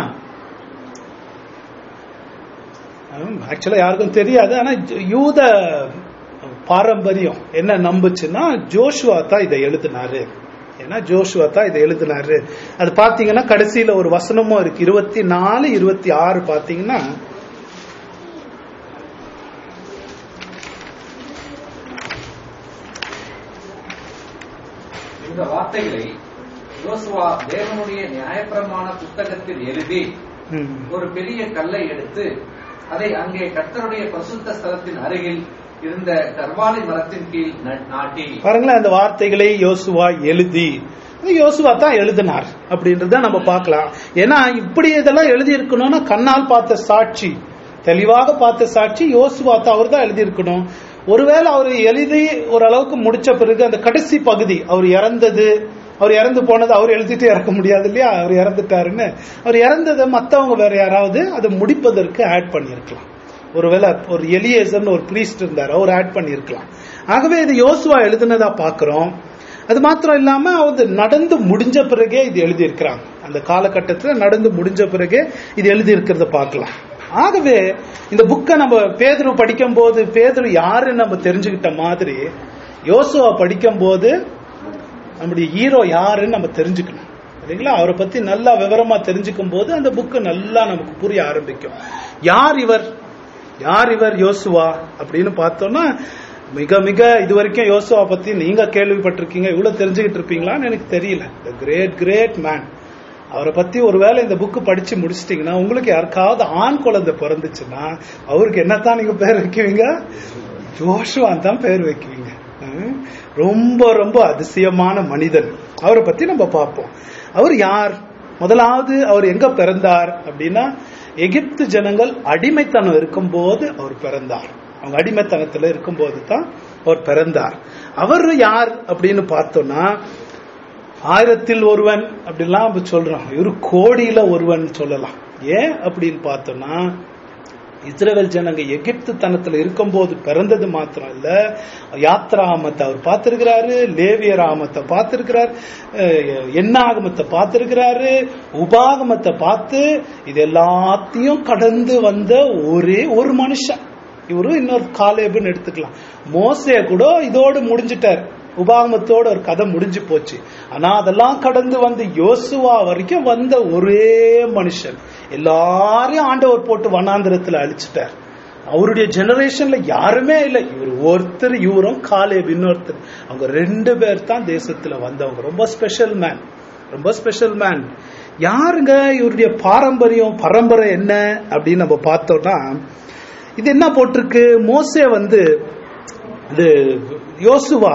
ஆக்சுவலா யாருக்கும் தெரியாது ஆனா யூத பாரம்பரியம் என்ன நம்புச்சுன்னா ஜோஷுவா தான் இதை எழுதினாரு ஏன்னா ஜோஷுவா தான் இதை எழுதினாரு அது பாத்தீங்கன்னா கடைசியில ஒரு வசனமும் இருக்கு இருபத்தி நாலு இருபத்தி ஆறு பாத்தீங்கன்னா இந்த வார்த்தைகளை யோசுவா தேவனுடைய நியாயப்பிரமாண புத்தகத்தில் எழுதி ம், ஒரு பெரிய கல்லை எடுத்து அதை அங்கே கர்த்தருடைய பரிசுத்த ஸ்தலத்தின் அருகில் இருந்த கர்வாலி மரத்தின் கீழ் ந- நாட்டி பாருங்களேன் அந்த வார்த்தைகளை யோசுவா எழுதி அது யோசுவா தான் எழுதினார் அப்படின்றத நம்ம பார்க்கலாம் ஏன்னா இப்படி இதெல்லாம் எழுதி இருக்கணும்னா கண்ணால் பார்த்த சாட்சி தெளிவாக பார்த்த சாட்சி யோசுவா தான் அவர் தான் எழுதி இருக்கணும் ஒருவேளை அவர் எழுதி ஓரளவுக்கு முடிச்ச பிறகு அந்த கடைசி பகுதி அவர் இறந்தது அவர் இறந்து போனது அவர் எழுதிட்டு இறக்க முடியாது இல்லையா அவர் இறந்துட்டாருன்னு அவர் இறந்ததை மத்தவங்க வேற யாராவது அதை முடிப்பதற்கு ஆட் பண்ணியிருக்கலாம் ஒருவேளை ஒரு எலியேசர்னு ஒரு பிரீஸ்ட் இருந்தார் அவர் ஆட் பண்ணியிருக்கலாம் ஆகவே இது யோசுவா எழுதுனதா பார்க்கிறோம் அது மாத்திரம் இல்லாம அது நடந்து முடிஞ்ச பிறகே இது எழுதியிருக்கிறாங்க அந்த காலகட்டத்தில் நடந்து முடிஞ்ச பிறகே இது எழுதி இருக்கிறத பார்க்கலாம் ஆகவே இந்த புக்கை நம்ம பேதுரு படிக்கும் போது பேதுரு யாருன்னு நம்ம தெரிஞ்சுக்கிட்ட மாதிரி யோசுவா படிக்கும் போது நம்முடைய ஹீரோ யாருன்னு நம்ம தெரிஞ்சுக்கணும் இல்லைங்களா அவரை பத்தி நல்லா விவரமா தெரிஞ்சுக்கும் போது அந்த புக்கு நல்லா நமக்கு புரிய ஆரம்பிக்கும் யார் இவர் யார் இவர் யோசுவா அப்படின்னு பார்த்தோம்னா மிக மிக இது வரைக்கும் யோசுவா பத்தி நீங்க கேள்விப்பட்டிருக்கீங்க இவ்வளவு தெரிஞ்சுக்கிட்டு இருப்பீங்களான்னு எனக்கு தெரியல கிரேட் கிரேட் மேன் அவரை பத்தி ஒருவேளை இந்த புக்கு படிச்சு முடிச்சிட்டீங்கன்னா உங்களுக்கு யாருக்காவது ஆண் குழந்தை பிறந்துச்சுன்னா அவருக்கு என்னத்தான் நீங்க பேர் வைக்குவீங்க ஜோஷுவான் தான் பேர் வைக்குவீங்க ஹம். ரொம்ப ரொம்ப அதிசயமான மனிதன் அவரை பத்தி நம்ம பார்ப்போம் அவர் யார் முதலாவது அவர் எங்க பிறந்தார் அப்படின்னா எகிப்து ஜனங்கள் அடிமைத்தனம் இருக்கும்போது அவர் பிறந்தார் அவங்க அடிமைத்தனத்துல இருக்கும்போது தான் அவர் பிறந்தார் அவர் யார் அப்படின்னு பார்த்தோம்னா ஆயிரத்தில் ஒருவன் அப்படிலாம் நம்ம சொல்றோம் இவரு கோடியில ஒருவன் சொல்லலாம் ஏன் அப்படின்னு பார்த்தோம்னா இஸ்ரேல் ஜனங்க எகிப்து தனத்துல இருக்கும்போது பிறந்தது மாத்திரம் இல்ல யாத்ராமத்தை அவர் பார்த்திருக்கிறாரு லேவியர் ஆமத்தை பார்த்திருக்கிறார் அஹ், எண்ணாகமத்தை பார்த்திருக்கிறாரு உபாகமத்தை பார்த்து இது எல்லாத்தையும் கடந்து வந்த ஒரே ஒரு மனுஷன் இவரு இன்னொரு காலேபுன்னு எடுத்துக்கலாம் மோசே கூட இதோடு முடிஞ்சிட்டார் உபாகமத்தோட ஒரு கதை முடிஞ்சு போச்சு ஆனா அதெல்லாம் கடந்து வந்து யோசுவா வரைக்கும் வந்த ஒரே மனுஷன் எல்லாரையும் ஆண்டவர் போட்டு வனாந்திரத்துல அழிச்சிட்டார் அவருடைய ஜெனரேஷன்ல யாருமே இல்லை இவர் ஒருத்தர் இவரும் காலேப் இன்னொருத்தர் அவங்க ரெண்டு பேர் தான் தேசத்துல வந்தவங்க ரொம்ப ஸ்பெஷல் மேன் ரொம்ப ஸ்பெஷல் மேன் யாருங்க இவருடைய பாரம்பரியம் பரம்பரை என்ன அப்படின்னு நம்ம பார்த்தோம்னா இது என்ன போட்டிருக்கு மோசே வந்து இது யோசுவா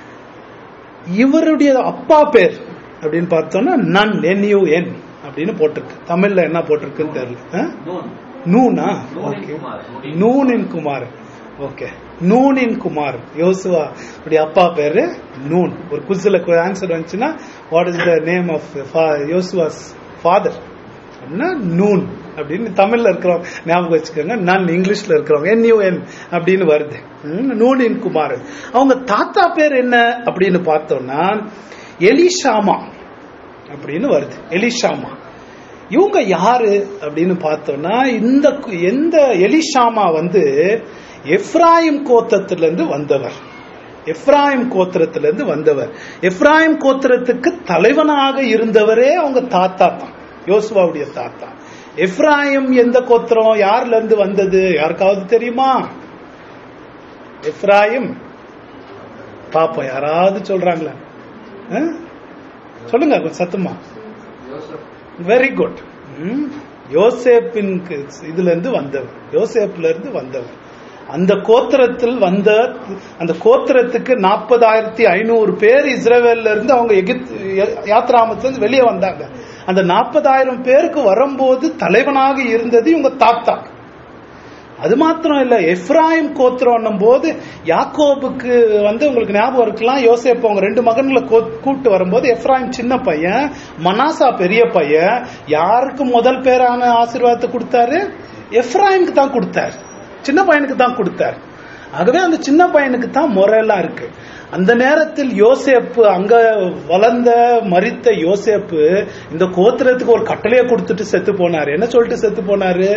இவருடைய அப்பா பேர் அப்படின்னு பார்த்தோம்னா நன் என்யூ என் அப்படின்னு போட்டிருக்கு தமிழ்ல என்ன போட்டிருக்குன்னு தெரியல ஆ? நூன் நூனா நூனின் ஓகே குமார். நூனின் குமார் ஓகே நூனின் குமார் யோசுவா உடைய அப்பா பேரு நூன் ஒரு குஸ்ல ஆன்சர் வந்துச்சுன்னா what is the name of Joshua's father அப்படின்னா நூன் அப்படின்னு தமிழ்ல இருக்கிறவங்க ஞாபகம் வச்சுக்கோங்க நான் இங்கிலீஷ்ல இருக்கிறவங்க என் என் அப்படின்னு வருது ம், நூனின் குமார் அவங்க தாத்தா பேர் என்ன அப்படின்னு பார்த்தோம்னா எலிஷாமா அப்படின்னு வருது எலிஷாமா இவங்க யாரு அப்படின்னு பார்த்தோம்னா இந்த கு- எந்த எலிஷாமா வந்து எப்ராயிம் கோத்திரத்திலிருந்து வந்தவர் எப்ராயிம் கோத்திரத்திலிருந்து வந்தவர் எப்ராயிம் கோத்திரத்துக்கு தலைவனாக இருந்தவரே அவங்க தாத்தா தான் யோசுவாவுடைய தாத்தா எப்ராயிம் எந்த கோத்திரம் யார்ல இருந்து வந்தது யாருக்காவது தெரியுமா எப்ராயிம் பாப்போம் யாராவது சொல்றாங்களா ஆ? சொல்லுங்க கொஞ்சம் சத்தமா யோசப் வெரி குட் யோசேப்பின் இதுல இருந்து வந்தவர் யோசேப்ல இருந்து வந்தவர் அந்த கோத்திரத்தில் வந்த அந்த கோத்திரத்துக்கு நாற்பதாயிரத்தி ஐநூறு பேர் இஸ்ரேவேல்ல இருந்து அவங்க எகிப்து யாத்ராமத்துல இருந்து வெளியே வந்தாங்க அந்த நாற்பதாயிரம் பேருக்கு வரும்போது தலைவனாக இருந்தது இவங்க தாத்தா அது மாத்திரம் இல்ல எப்ராயிம் கோத்திரம் போது யாக்கோபுக்கு வந்து உங்களுக்கு ஞாபகம் இருக்கலாம் யோசேப் அவங்க ரெண்டு மகன்களை கோ- கூட்டு வரும்போது எப்ராயிம் சின்ன பையன் மனாசா பெரிய பையன் யாருக்கு முதல் பேரான ஆசீர்வாதத்தை கொடுத்தாரு எப்ராயிம்க்கு தான் கொடுத்தாரு சின்ன பையனுக்கு தான் கொடுத்தாரு ஆகவே அந்த சின்ன பையனுக்கு தான் முறையெல்லாம் இருக்கு அந்த நேரத்தில் யோசேப்பு அங்க வளர்ந்த மரித்த யோசேப்பு இந்த கோத்திரத்துக்கு ஒரு கட்டளையை கொடுத்துட்டு செத்து போனாரு என்ன சொல்லிட்டு செத்து போனாரு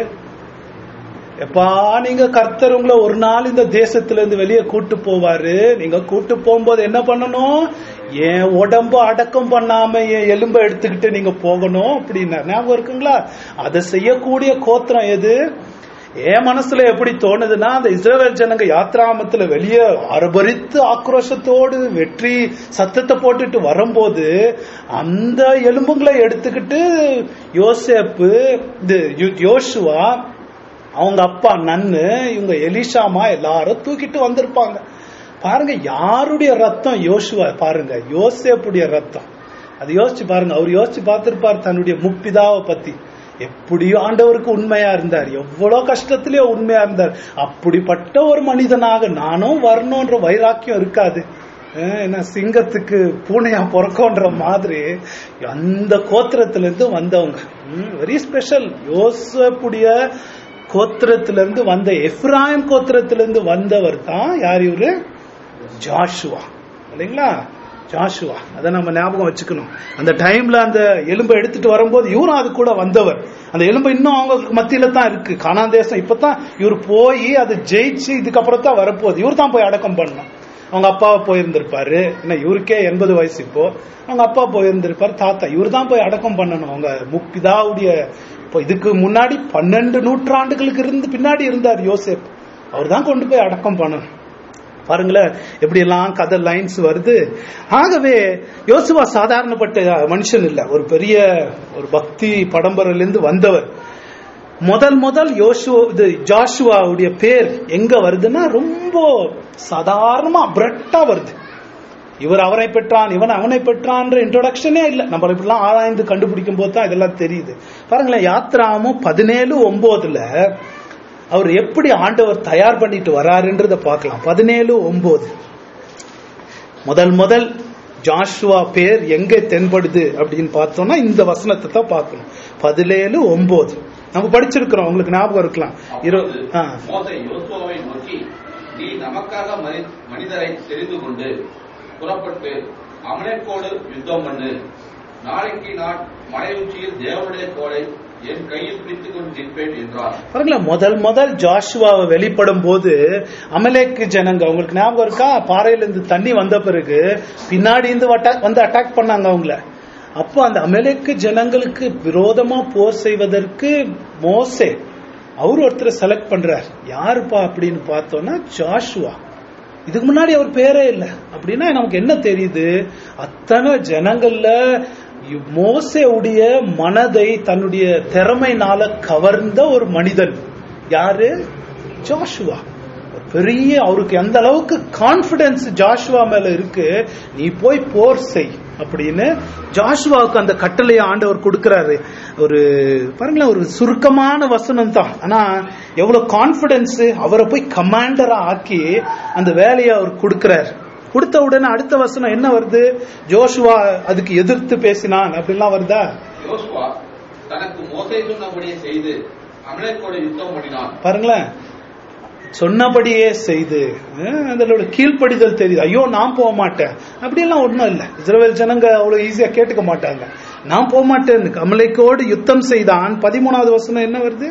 எப்பா நீங்க கர்த்தர் உங்களை ஒரு நாள் இந்த தேசத்துல இருந்து வெளியே கூட்டு போவாரு நீங்க கூட்டு போகும்போது என்ன பண்ணணும் என் உடம்பு அடக்கம் பண்ணாம என் எலும்பை எடுத்துக்கிட்டு நீங்க போகணும் அப்படின்னா ஞாபகம் இருக்குங்களா அதை செய்யக்கூடிய கோத்திரம் எது என் மனசுல எப்படி தோணுதுன்னா அந்த இஸ்ரவேல் ஜனங்க யாத்ராமத்துல வெளியே அரபரித்து ஆக்ரோஷத்தோடு வெற்றி சத்தத்தை போட்டுட்டு வரும்போது அந்த எலும்புகளை எடுத்துக்கிட்டு யோசேப்பு இது யோ- யோசுவா அவங்க அப்பா நன்னு இவங்க எலிஷாமா எல்லாரும் தூக்கிட்டு வந்திருப்பாங்க பாருங்க யாருடைய ரத்தம் யோசுவா பாருங்க யோசேப்புடைய ரத்தம் அது யோசிச்சு பாருங்க அவர் யோசிச்சு பார்த்திருப்பார் தன்னுடைய முப்பிதாவை பத்தி எப்படியோ ஆண்டவருக்கு உண்மையா இருந்தார் எவ்வளவு கஷ்டத்திலேயே உண்மையா இருந்தார் அப்படிப்பட்ட ஒரு மனிதனாக நானும் வரணும்ன்ற வைராக்கியம் இருக்காது அஹ் என்ன சிங்கத்துக்கு பூனையா பிறக்கோன்ற மாதிரி அந்த கோத்திரத்துல இருந்து வந்தவங்க வெரி ஸ்பெஷல் யோசப்புடைய கோத்திரத்திலிருந்து வந்த எப்ராயிம் கோத்திரத்திலிருந்து வந்தவர் தான் யார் இவரு ஜாஷுவா இல்லைங்களா ஜாஷுவா அதை நம்ம ஞாபகம் வச்சுக்கணும் அந்த டைம்ல அந்த எலும்பை எடுத்துட்டு வரும்போது இவரும் அது கூட வந்தவர் அந்த எலும்பு இன்னும் அவங்க மத்தியில தான் இருக்கு காணாந்த தேசம் இப்பதான் இவர் போய் அதை ஜெயிச்சு இதுக்கப்புறம் தான் வரப்போகுது இவர் தான் போய் அடக்கம் பண்ணணும் அவங்க அப்பாவை போயிருந்திருப்பாரு என்ன இவருக்கே எண்பது வயசு இப்போ அவங்க அப்பா போயிருந்திருப்பாரு தாத்தா இவர் தான் போய் அடக்கம் பண்ணணும் அவங்க முப்பிதாவுடைய இப்போ இதுக்கு முன்னாடி பன்னெண்டு நூற்றாண்டுகளுக்கு இருந்து பின்னாடி இருந்தார் யோசேப் அவர் தான் கொண்டு போய் அடக்கம் பண்ணணும் பாருங்களேன் எப்படி எல்லாம் கதை லைன்ஸ் வருது ஆகவே யோசுவா சாதாரணப்பட்ட மனுஷன் இல்ல ஒரு பெரிய ஒரு பக்தி படம்பரிலிருந்து இருந்து வந்தவர் முதல் முதல் யோசு இது ஜாஷுவாவுடைய பேர் எங்க வருதுன்னா ரொம்ப சாதாரணமா பிரெட்டா வருது இவர் அவரை பெற்றான் இவன் அவனை பெற்றான்ற இன்ட்ரோடக்ஷனே இல்ல நம்ம இப்படிலாம் ஆராய்ந்து கண்டுபிடிக்கும் போது தான் இதெல்லாம் தெரியுது பாருங்களேன் யாத்ராமும் பதினேழு ஒன்பதுல அவர் எப்படி ஆண்டவர் தயார் பண்ணிட்டு வராருன்றத பார்க்கலாம் பதினேழு ஒன்பது முதல் முதல் ஜாஷுவா பேர் எங்க தென்படுது அப்படின்னு பார்த்தோம்னா இந்த வசனத்தை தான் பார்க்கணும் பதினேழு ஒன்பது நம்ம படிச்சிருக்கிறோம் உங்களுக்கு ஞாபகம் இருக்கலாம் இரு அப்பொழுது ஆ. மோசே யோசுவாவை நோக்கி நீ நமக்காக மனி- மனிதரை தெரிந்து கொண்டு புறப்பட்டு அமலேக்கோடு யுத்தம் பண்ணு நாளைக்கு நான் மலை உச்சியில் தேவனுடைய கோலை என் கையில் பிடித்துக் கொண்டு நிற்பேன் என்றார் பாருங்களேன் முதல் முதல் ஜாஷுவாவை வெளிப்படும் போது அமலேக்கு ஜனங்க உங்களுக்கு ஞாபகம் இருக்கா பாறையில இருந்து தண்ணி வந்த பிறகு பின்னாடி இருந்து வட்ட- வந்து அட்டாக் பண்ணாங்க அவங்கள அப்போ அந்த அமலேக்கு ஜனங்களுக்கு விரோதமா போர் செய்வதற்கு மோசே அவர் ஒருத்தரை செலக்ட் பண்றார் யாருப்பா அப்படின்னு பார்த்தோம்னா ஜாஷுவா இதுக்கு முன்னாடி அவர் பேரே இல்லை அப்படின்னா நமக்கு என்ன தெரியுது அத்தனை ஜனங்கள்ல மோசேவுடைய மனதை தன்னுடைய திறமைனால கவர்ந்த ஒரு மனிதன் யாரு ஜாஷுவா ஒரு பெரிய அவருக்கு எந்த அளவுக்கு கான்பிடன்ஸ் ஜாஷுவா மேல இருக்கு நீ போய் போர் செய் அப்படின்னு ஜாஷுவாவுக்கு அந்த கட்டளையை ஆண்டவர் கொடுக்கிறாரு ஒரு பாருங்களேன் ஒரு சுருக்கமான வசனம் தான் ஆனா எவ்வளவு கான்பிடன்ஸ் அவரை போய் கமாண்டரா ஆக்கி அந்த வேலையை அவர் கொடுக்கிறார் கொடுத்த உடனே அடுத்த வசனம் என்ன வருது ஜோஷுவா அதுக்கு எதிர்த்து பேசினான் அப்படிலாம் வருதா யோசுவா தனக்கு மோசே சொன்னபடியே செய்து அமலேக்கோடு யுத்தம் பண்ணினான் பாருங்களேன் சொன்னபடியே செய்து அஹ், அதோட கீழ்ப்படிதல் தெரியுது ஐயோ நான் போக மாட்டேன் அப்படியெல்லாம் ஒண்ணும் இல்ல இஸ்ரவேல் ஜனங்க அவ்வளவு ஈஸியா கேட்டுக்க மாட்டாங்க நான் போக மாட்டேன் அமலைக்கோடு யுத்தம் செய்தான் பதிமூணாவது வசனம் என்ன வருது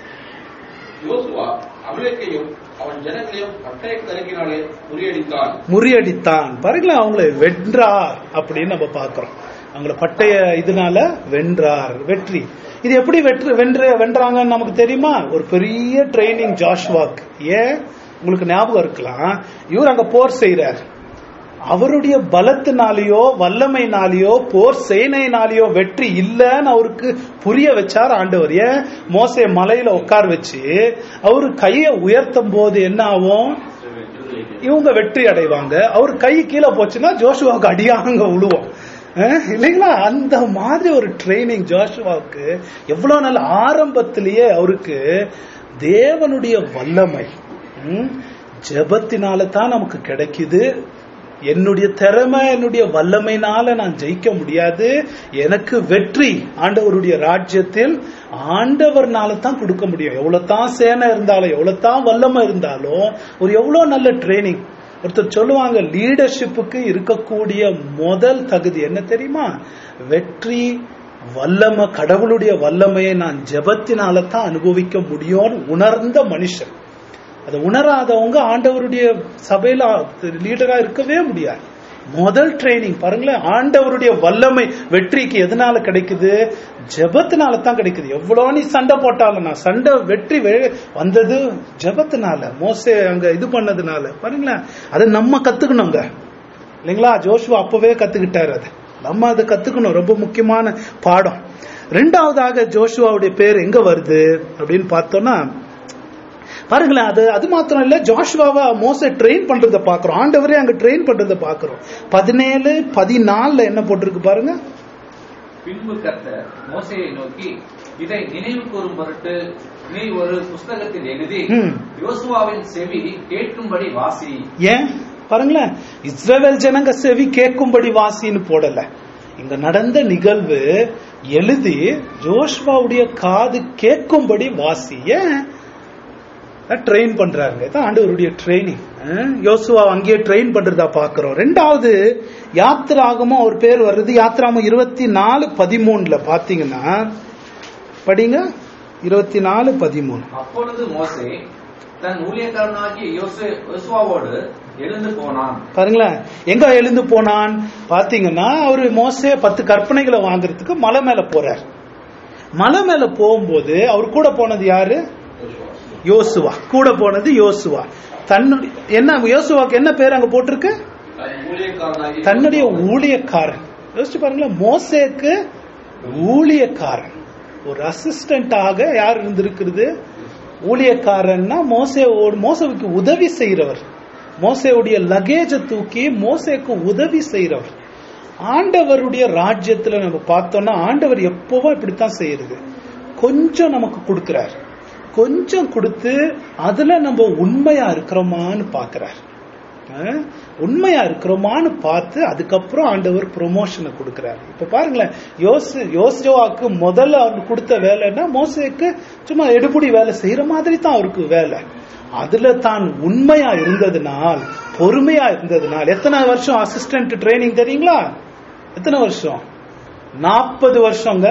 யோசுவா அமலேக்கையும் அவன் ஜனங்களையும் பட்டய கருக்கினாலே முறியடித்தான் முறியடித்தான் பாருங்களேன் அவங்களை வென்றார் அப்படின்னு நம்ம பார்க்கிறோம் அவங்கள பட்டய இதனால வென்றார் வெற்றி இது எப்படி வெற்றி வென்று வென்றாங்கன்னு நமக்கு தெரியுமா ஒரு பெரிய ட்ரைனிங் ஜாஷ்வாக்கு ஏன் உங்களுக்கு ஞாபகம் இருக்கலாம் இவர் அங்க போர் செய்யறார் அவருடைய பலத்தினாலேயோ வல்லமைனாலேயோ போர் சேனையினாலேயோ வெற்றி இல்லைன்னு அவருக்கு புரிய வச்சார் ஆண்டவர் ஏன் மோசே மலையில உட்கார வச்சு அவரு கையை உயர்த்தும் போது என்ன ஆகும் இவங்க வெற்றி அடைவாங்க அவர் கை கீழே போச்சுன்னா ஜோஷுவாவுக்கு அடியாங்க விழுவோம் அஹ் இல்லைங்களா அந்த மாதிரி ஒரு ட்ரைனிங் ஜோஷுவாவுக்கு எவ்வளவு நல்ல ஆரம்பத்திலேயே அவருக்கு தேவனுடைய வல்லமை ம், ஜெபத்தினால தான் நமக்கு கிடைக்குது என்னுடைய திறமை என்னுடைய வல்லமைனால நான் ஜெயிக்க முடியாது எனக்கு வெற்றி ஆண்டவருடைய ராஜ்யத்தில் ஆண்டவர்னால தான் கொடுக்க முடியும் எவ்வளவு தான் சேனை இருந்தாலும் எவ்வளவு தான் வல்லமை இருந்தாலும் ஒரு எவ்வளவு நல்ல ட்ரைனிங் ஒருத்தர் சொல்லுவாங்க லீடர்ஷிப்புக்கு இருக்கக்கூடிய முதல் தகுதி என்ன தெரியுமா வெற்றி வல்லமை கடவுளுடைய வல்லமையை நான் ஜெபத்தினால தான் அனுபவிக்க முடியும்னு உணர்ந்த மனுஷன் அதை உணராதவங்க ஆண்டவருடைய சபையில லீடரா இருக்கவே முடியாது முதல் ட்ரைனிங் பாருங்களேன் ஆண்டவருடைய வல்லமை வெற்றிக்கு எதனால கிடைக்குது ஜெபத்தினால தான் கிடைக்குது எவ்வளவு நீ சண்டை போட்டாலும் நான் சண்டை வெற்றி வெ- வந்தது ஜெபத்தினால மோசே அங்க இது பண்ணதுனால பாருங்களேன் அதை நம்ம கத்துக்கணுங்க இல்லைங்களா ஜோஷுவா அப்பவே கத்துக்கிட்டாரு அதை நம்ம அதை கத்துக்கணும் ரொம்ப முக்கியமான பாடம் ரெண்டாவதாக ஜோஷுவாவுடைய பேர் எங்க வருது அப்படின்னு பார்த்தோம்னா பாருங்களேன் அது அது மாத்திரம் இல்ல ஜோஷுவாவை மோச ட்ரெயின் பண்றத பாக்குறோம் ஆண்டவரே அங்க ட்ரெயின் பண்றத பாக்குறோம் பதினேழு பதினாலுல என்ன போட்டிருக்கு பாருங்க பின்பு கர்த்தர் மோசையை நோக்கி இதை நினைவு கூறும் பொருட்டு நீ ஒரு புஸ்தகத்தில் எழுதி ம். யோசுவாவின் செவி கேட்கும்படி வாசி ஏன் பாருங்களேன் இஸ்ரவேல் ஜனங்க செவி கேட்கும்படி வாசின்னு போடல இங்க நடந்த நிகழ்வு எழுதி ஜோஷ்வாவுடைய காது கேட்கும்படி வாசி ஏன் ட்ரெயின் பண்றாங்க இதான் ஆண்டவருடைய ட்ரைனிங் அஹ், யோசுவா அங்கேயே ட்ரெயின் பண்றதா பாக்குறோம் ரெண்டாவது யாத்திராகமும் அவர் பேர் வர்றது யாத்திராமம் இருபத்தி நாலு பதிமூணுல பாத்தீங்கன்னா படிங்க இருபத்தி நாலு பதிமூணு அப்பொழுது மோசே தன் ஊழியக்காரனாகிய யோசு- யோசுவாவோடு எழுந்து போனான் பாருங்களேன் எங்க எழுந்து போனான் பாத்தீங்கன்னா அவரு மோசே பத்து கற்பனைகளை வாங்குறதுக்கு மலை மேல போறார் மலை மேல போகும்போது அவர் கூட போனது யாரு யோசுவா கூட போனது யோசுவா தன்னுடைய என்ன யோசுவாக்கு என்ன பேர் அங்க போட்டிருக்கு தன் ஊழியக்காரனாகிய தன்னுடைய ஊழியக்காரன் யோசிச்சு பாருங்களேன் மோசேக்கு ஊழியக்காரன் ஒரு அசிஸ்டண்டாக யார் இருந்திருக்கிறது ஊழியக்காரன்னா மோசே மோசவுக்கு உதவி செய்கிறவர் மோசேவுடைய லகேஜை தூக்கி மோசேக்கு உதவி செய்கிறவர் ஆண்டவருடைய ராஜ்யத்துல நம்ம பார்த்தோம்னா ஆண்டவர் எப்பவும் இப்படித்தான் செய்யறது கொஞ்சம் நமக்கு கொடுக்கிறார் கொஞ்சம் கொடுத்து அதுல நம்ம உண்மையா இருக்கிறோமான்னு பாக்குறார் அஹ், உண்மையா இருக்கிறோமான்னு பார்த்து அதுக்கப்புறம் ஆண்டவர் ப்ரொமோஷனை கொடுக்கிறார் இப்ப பாருங்களேன் யோசு யோசுவாக்கு முதல்ல அவர் கொடுத்த வேலைன்னா மோசேக்கு சும்மா எடுபடி வேலை செய்யற மாதிரி தான் அவருக்கு வேலை அதுல தான் உண்மையா இருந்ததுனால் பொறுமையா இருந்ததுனால் எத்தனை வருஷம் அசிஸ்டன்ட் ட்ரைனிங் தெரியுங்களா எத்தனை வருஷம் நாற்பது வருஷங்க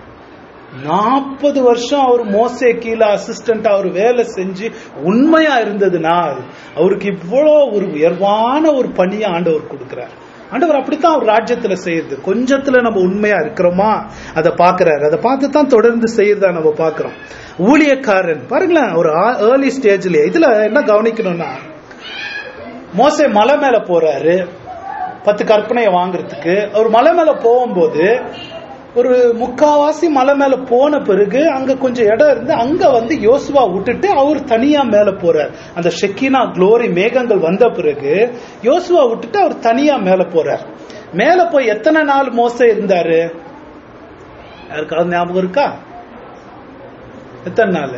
நாற்பது வருஷம் அவர் மோசே கீழே அசிஸ்டன்ட் அவர் வேலை செஞ்சு உண்மையா இருந்ததுனால் அவருக்கு இவ்வளோ ஒரு உயர்வான ஒரு பணியை ஆண்டவர் கொடுக்கிறார் ஆண்டவர் அப்படித்தான் அவர் ராஜ்யத்துல செய்யுது கொஞ்சத்துல நம்ம உண்மையா இருக்கிறோமா அதை பாக்குறாரு அதை பார்த்து தான் தொடர்ந்து செய்யறதா நம்ம பாக்குறோம் ஊழியக்காரன் பாருங்களேன் ஒரு ஏர்லி ஸ்டேஜ்லயே இதுல என்ன கவனிக்கணும்னா மோசே மலை மேல போறாரு பத்து கற்பனையை வாங்குறதுக்கு அவர் மலை மேல போகும்போது ஒரு முக்காவாசி மலை மேல போன பிறகு அங்க கொஞ்சம் இடம் இருந்து அங்க வந்து யோசுவா விட்டுட்டு அவர் தனியா மேல போறார் அந்த ஷெக்கினா குளோரி மேகங்கள் வந்த பிறகு யோசுவா விட்டுட்டு அவர் தனியா மேல போறார் மேல போய் எத்தனை நாள் மோசே இருந்தாரு யாருக்காவது ஞாபகம் இருக்கா எத்தனை நாள்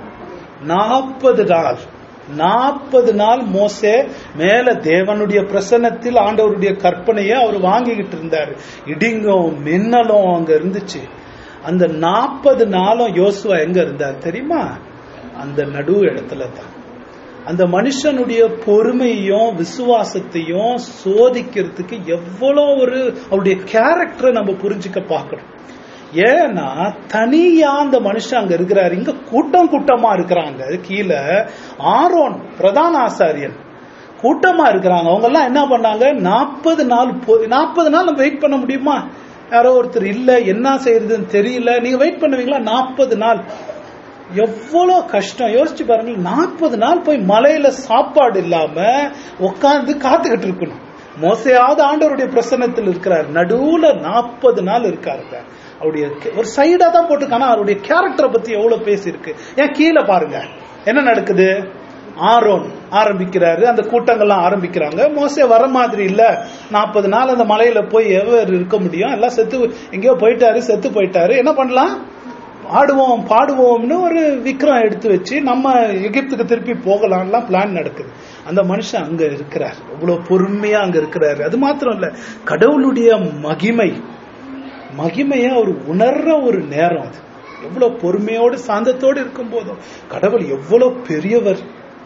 நாற்பது நாள் நாற்பது நாள் மோசே மேல தேவனுடைய பிரசன்னத்தில் ஆண்டவருடைய கற்பனையை அவர் வாங்கிக்கிட்டு இருந்தாரு இடிங்கும் மின்னலும் அங்க இருந்துச்சு அந்த நாற்பது நாளும் யோசுவா எங்க இருந்தார் தெரியுமா அந்த நடு இடத்துல தான் அந்த மனுஷனுடைய பொறுமையும் விசுவாசத்தையும் சோதிக்கிறதுக்கு எவ்வளோ ஒரு அவருடைய கேரக்டரை நம்ம புரிஞ்சுக்க பார்க்கணும் ஏன்னா தனியா அந்த மனுஷன் அங்க இருக்கிறாரு இங்க கூட்டம் கூட்டமா இருக்கிறாங்க கீழே ஆரோன் பிரதான ஆசாரியன் கூட்டமா இருக்கிறாங்க அவங்க எல்லாம் என்ன பண்ணாங்க நாற்பது நாள் நாற்பது நாள் நம்ம வெயிட் பண்ண முடியுமா யாரோ ஒருத்தர் இல்ல என்ன செய்யறதுன்னு தெரியல நீங்க வெயிட் பண்ணுவீங்களா நாற்பது நாள் எவ்வளவு கஷ்டம் யோசிச்சு பாருங்க நாற்பது நாள் போய் மலையில சாப்பாடு இல்லாம உட்கார்ந்து காத்துக்கிட்டு இருக்கணும் மோசையாவது ஆண்டவருடைய பிரசன்னத்தில் இருக்கிறார் நடுவுல நாற்பது நாள் இருக்காருங்க அவருடைய ஒரு சைடா தான் போட்டுருக்கானா அவருடைய கேரக்டரை பத்தி எவ்வளவு பேசியிருக்கு ஏன் கீழே பாருங்க என்ன நடக்குது ஆரோன் ஆரம்பிக்கிறாரு அந்த கூட்டங்கள்லாம் ஆரம்பிக்கிறாங்க மோசே வர மாதிரி இல்ல நாற்பது நாள் அந்த மலையில போய் எவர் இருக்க முடியும் எல்லாம் செத்து எங்கேயோ போயிட்டாரு செத்து போயிட்டாரு என்ன பண்ணலாம் ஆடுவோம் பாடுவோம்னு ஒரு விக்ரம் எடுத்து வச்சு நம்ம எகிப்துக்கு திருப்பி போகலாம்லாம் பிளான் நடக்குது அந்த மனுஷன் அங்க இருக்கிறார் இவ்வளவு பொறுமையா அங்க இருக்கிறாரு அது மாத்திரம் இல்ல கடவுளுடைய மகிமை மகிமைய அவர் உணர்ற ஒரு நேரம் அது எவ்வளவு பொறுமையோடு சாந்தத்தோடு இருக்கும் போதும் கடவுள் எவ்வளவு பெரியவர்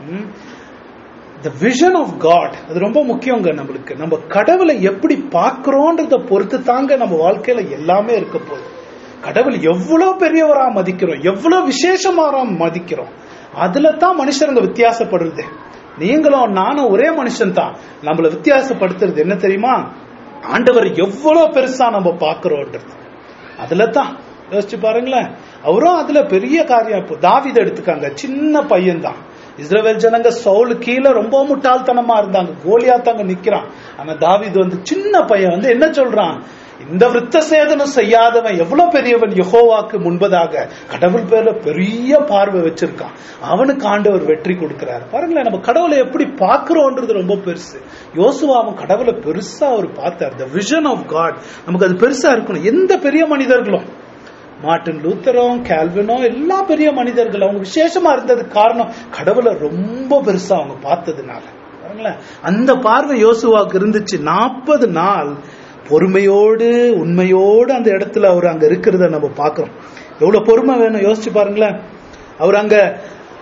த விஷன் ஆஃப் காட் அது ரொம்ப முக்கியங்க நம்மளுக்கு நம்ம கடவுளை எப்படி பார்க்கிறோன்றத பொறுத்து தாங்க நம்ம வாழ்க்கையில எல்லாமே இருக்க போகுது கடவுள் எவ்வளவு பெரியவரா மதிக்கிறோம் எவ்வளவு விசேஷமாரா மதிக்கிறோம் அதுல தான் மனுஷருங்க வித்தியாசப்படுறது நீங்களும் நானும் ஒரே மனுஷன் தான் நம்மள வித்தியாசப்படுத்துறது என்ன தெரியுமா ஆண்டவர் எவ்வளவு பெருசா நம்ம பாக்குறோன்றது அதுல தான் யோசிச்சு பாருங்களேன் அவரும் அதுல பெரிய காரியம் இப்போ தாவித எடுத்துக்காங்க சின்ன பையன் தான் இஸ்ரேல் ஜனங்க சவுலு கீழே ரொம்ப முட்டாள்தனமா இருந்தாங்க கோலியா தாங்க நிக்கிறான் ஆனா தாவிது வந்து சின்ன பையன் வந்து என்ன சொல்றான் இந்த விருத்த சேதனம் செய்யாதவன் எவ்வளவு பெரியவன் யெகோவாக்கு முன்பதாக கடவுள் பேர்ல பெரிய பார்வை வச்சிருக்கான் அவனுக்கு ஆண்டவர் வெற்றி கொடுக்கிறாரு பாருங்களேன் நம்ம கடவுளை எப்படி பார்க்கிறோன்றது ரொம்ப பெருசு யோசுவாவும் கடவுளை பெருசா அவர் பார்த்தார் த விஷன் ஆஃப் காட் நமக்கு அது பெருசா இருக்கணும் எந்த பெரிய மனிதர்களும் மார்ட்டின் லூத்தரும் கேல்வினோ எல்லா பெரிய மனிதர்கள் அவங்க விசேஷமா இருந்ததுக்கு காரணம் கடவுளை ரொம்ப பெருசா அவங்க பார்த்ததுனால பாருங்களேன் அந்த பார்வை யோசுவாவுக்கு இருந்துச்சு நாற்பது நாள் பொறுமையோடு உண்மையோடு அந்த இடத்துல அவர் அங்க இருக்கிறத நம்ம பார்க்கிறோம் எவ்வளவு பொறுமை வேணும் யோசிச்சு பாருங்களேன் அவர் அங்க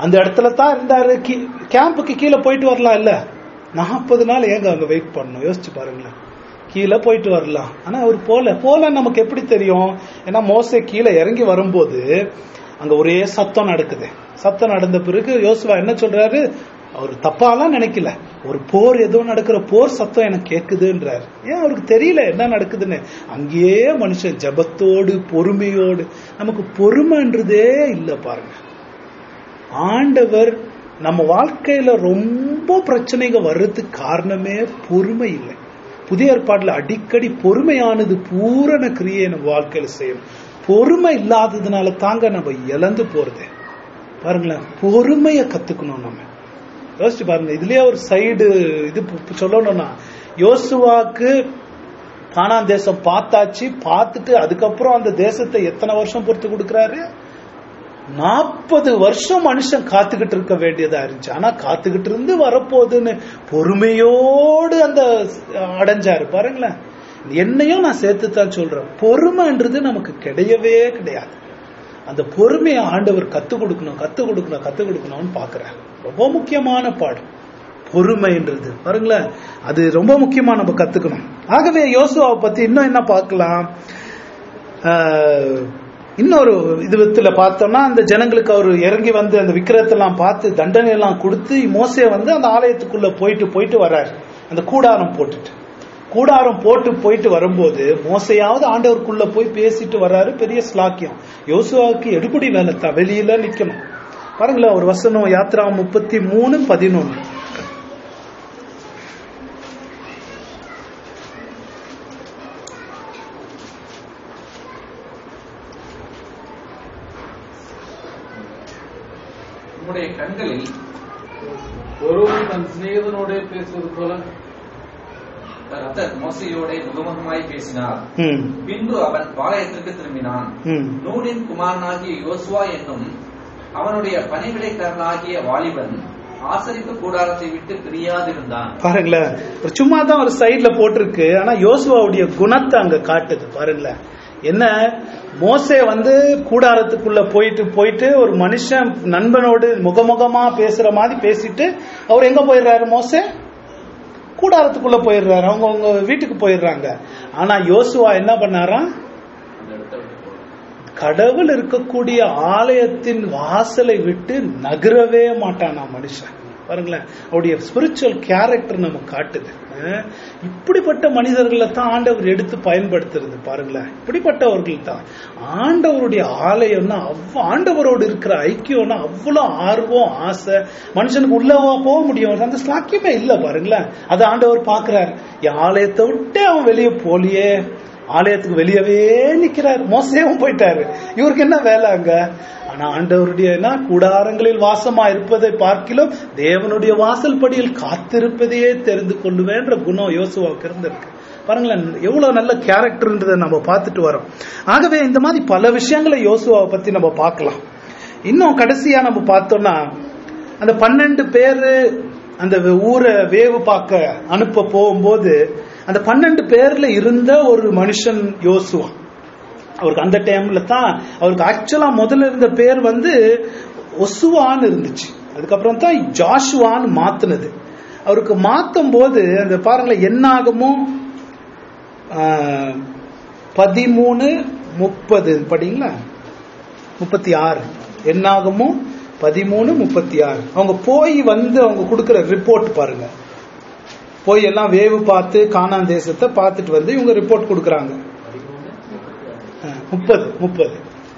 அந்த இடத்துல தான் இருந்தாரு கீ- கேம்புக்கு கீழே போயிட்டு வரலாம் இல்ல நாற்பது நாள் ஏங்க அங்க வெயிட் பண்ணணும் யோசிச்சு பாருங்களேன் கீழே போயிட்டு வரலாம் ஆனா அவர் போல போல நமக்கு எப்படி தெரியும் ஏன்னா மோசே கீழே இறங்கி வரும்போது அங்க ஒரே சத்தம் நடக்குது சத்தம் நடந்த பிறகு யோசுவா என்ன சொல்றாரு அவர் தப்பாலாம் நினைக்கல ஒரு போர் ஏதோ நடக்கிற போர் சத்தம் எனக்கு கேக்குதுன்றாரு ஏன் அவருக்கு தெரியல என்ன நடக்குதுன்னு அங்கேயே மனுஷன் ஜெபத்தோடு பொறுமையோடு நமக்கு பொறுமைன்றதே இல்லை பாருங்க ஆண்டவர் நம்ம வாழ்க்கையில ரொம்ப பிரச்சனைங்க வர்றதுக்கு காரணமே பொறுமை இல்லை புதிய ஏற்பாட்டுல அடிக்கடி பொறுமையானது பூரண கிரியை நம்ம வாழ்க்கையில செய்யணும் பொறுமை இல்லாததுனால தாங்க நம்ம இழந்து போறது பாருங்களேன் பொறுமையை கத்துக்கணும் நம்ம யோசிச்சு பாருங்க இதுலயே ஒரு சைடு இது பு- சொல்லணும்னா யோசுவாக்கு கானான் தேசம் பார்த்தாச்சு பார்த்துட்டு அதுக்கப்புறம் அந்த தேசத்தை எத்தனை வருஷம் பொறுத்து கொடுக்கறாரு நாற்பது வருஷம் மனுஷன் காத்துக்கிட்டு இருக்க வேண்டியதா இருந்துச்சு ஆனா காத்துக்கிட்டு இருந்து வரப்போகுதுன்னு பொறுமையோடு அந்த அடைஞ்சாரு பாருங்களேன் என்னையும் நான் சேர்த்து தான் சொல்றேன் பொறுமைன்றது நமக்கு கிடையவே கிடையாது அந்த பொறுமையை ஆண்டவர் கத்துக் கொடுக்கணும் கத்துக் கொடுக்கணும் கத்துக் கொடுக்கணும்னு பாக்குறாரு ரொம்ப முக்கியமான பாடம் பொறுமைன்றது பாருங்களேன் அது ரொம்ப முக்கியமா நம்ம கத்துக்கணும் ஆகவே யோசுவாவை பத்தி இன்னும் என்ன பார்க்கலாம் ஆஹ், இன்னொரு இது விதத்துல பார்த்தோம்னா அந்த ஜனங்களுக்கு அவர் இறங்கி வந்து அந்த விக்கிரத்தெல்லாம் பார்த்து தண்டனை எல்லாம் கொடுத்து மோசே வந்து அந்த ஆலயத்துக்குள்ள போயிட்டு போயிட்டு வர்றாரு அந்த கூடாரம் போட்டுட்டு கூடாரம் போட்டு போயிட்டு வரும்போது மோசையாவது ஆண்டவருக்குள்ள போய் பேசிட்டு வர்றாரு பெரிய ஸ்லாக்கியம் யோசுவாவுக்கு எடுபடி வேலை தான் வெளியில நிக்கணும் பாருங்களேன் ஒரு வசனம் யாத்ரா முப்பத்தி மூணு பதினொன்னு உம்முடைய கண்களில் ஒருவன் தன் சிநேகிதனோட பேசுவது போல கர்த்தர் மோசையோட முகமுகமாய் பேசினார் ம், பின்பு அவன் பாளையத்திற்கு திரும்பினான் ம். நூனின் குமாரனாகிய யோசுவா என்னும் அவனுடைய பணிவிடைக்காரனாகிய வாலிபன் ஆசரிப்பு கூடாரத்தை விட்டு பிரியாதிருந்தான் பாருங்களேன் ஒரு சும்மா தான் ஒரு சைடுல போட்டிருக்கு ஆனா யோசுவாவுடைய குணத்தை அங்க காட்டுது பாருங்களேன் என்ன மோசே வந்து கூடாரத்துக்குள்ள போயிட்டு போயிட்டு ஒரு மனுஷன் நண்பனோடு முகமுகமா பேசுற மாதிரி பேசிட்டு அவர் எங்க போயிடுறாரு மோசே கூடாரத்துக்குள்ள போயிடுறாரு அவங்க அவங்க வீட்டுக்கு போயிடுறாங்க ஆனா யோசுவா என்ன பண்ணாராம் அந்த இடத்த விட்டு போறான். கடவுள் இருக்கக்கூடிய ஆலயத்தின் வாசலை விட்டு நகரவே மாட்டானா மனுஷன் பாருங்களேன் அவருடைய ஸ்பிரிச்சுவல் கேரக்டர் நமக்கு காட்டுது அஹ் இப்படிப்பட்ட மனிதர்களை தான் ஆண்டவர் எடுத்து பயன்படுத்துறது பாருங்களேன் இப்படிப்பட்டவர்கள் தான் ஆண்டவருடைய ஆலயம்னா அவ்வ ஆண்டவரோடு இருக்கிற ஐக்கியம்னா அவ்வளவு ஆர்வம் ஆசை மனுஷனுக்கு உள்ளவா போக முடியும் அந்த ஸ்லாக்கியமே இல்லை பாருங்களேன் அதை ஆண்டவர் பார்க்கிறார் என் ஆலயத்தை விட்டு அவன் வெளியே போலியே ஆலயத்துக்கு வெளியவே நிக்கிறார் மோசேவும் போயிட்டாரு இவருக்கு என்ன வேலை அங்க ஆனா ஆண்டவருடைய என்ன கூடாரங்களில் வாசமா இருப்பதை பார்க்கிலும் தேவனுடைய வாசல் படியில் காத்திருப்பதையே தெரிந்து கொள்ளுவேன்ற குணம் யோசுவாவுக்கு இருந்திருக்கு பாருங்களேன் எவ்வளவு நல்ல கேரக்டர்ன்றதை நம்ம பார்த்துட்டு வரோம் ஆகவே இந்த மாதிரி பல விஷயங்களை யோசுவாவை பத்தி நம்ம பார்க்கலாம் இன்னும் கடைசியா நம்ம பார்த்தோம்னா அந்த பன்னெண்டு பேரு அந்த ஊரை வேவு பார்க்க அனுப்ப போகும்போது அந்த பன்னெண்டு பேர்ல இருந்த ஒரு மனுஷன் யோசுவா அவருக்கு அந்த டைம்ல தான் அவருக்கு ஆக்சுவலா முதல்ல இருந்த பேர் வந்து ஒசுவான்னு இருந்துச்சு அதுக்கப்புறம் தான் ஜாஷுவான்னு மாத்துனது அவருக்கு மாத்தும் போது அந்த பாருங்களேன் என்னாகமும் ஆஹ், பதிமூணு முப்பது படிங்களா முப்பத்தி ஆறு என்னாகமும் பதிமூணு முப்பத்தி ஆறு அவங்க போய் வந்து அவங்க கொடுக்கிற ரிப்போர்ட் பாருங்க போய் எல்லாம் வேவு பார்த்து கானான் தேசத்தை பார்த்துட்டு வந்து இவங்க ரிப்போர்ட் கொடுக்கறாங்க பதிமூணு, முப்பத்தி ஆறு. முப்பது முப்பது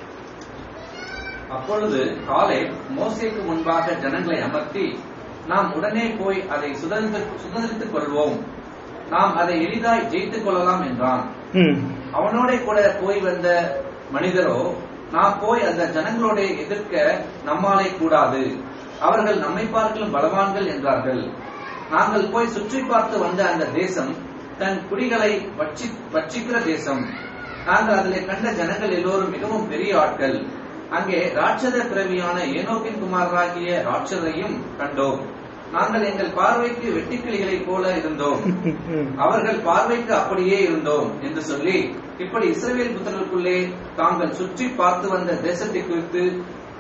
அப்பொழுது காலை மோசேக்கு முன்பாக ஜனங்களை அமர்த்தி நாம் உடனே போய் அதை சுதந்திர சுதந்திரித்துக் கொள்வோம் நாம் அதை எளிதாய் ஜெயித்துக் கொள்ளலாம் என்றான் ம் அவனோட கூட போய் வந்த மனிதரோ நாம் போய் அந்த ஜனங்களோட எதிர்க்க நம்மாலே கூடாது அவர்கள் நம்மை பார்க்கலும் பலவான்கள் என்றார்கள் நாங்கள் போய் சுற்றி பார்த்து வந்த அந்த தேசம் தன் குடிகளை வட்சி வச்சிக்கிற தேசம் நாங்கள் அதிலே கண்ட ஜனங்கள் எல்லோரும் மிகவும் பெரிய ஆட்கள் அங்கே ராட்சத பிறவியான ஏனோக்கின் குமாரராகிய ராட்சதையும் கண்டோம் நாங்கள் எங்கள் பார்வைக்கு வெட்டுக்கிளிகளைப் போல இருந்தோம் ம். அவர்கள் பார்வைக்கு அப்படியே இருந்தோம் என்று சொல்லி இப்படி இஸ்ரவேல் புத்தர்களுக்குள்ளே தாங்கள் சுற்றி பார்த்து வந்த தேசத்தை குறித்து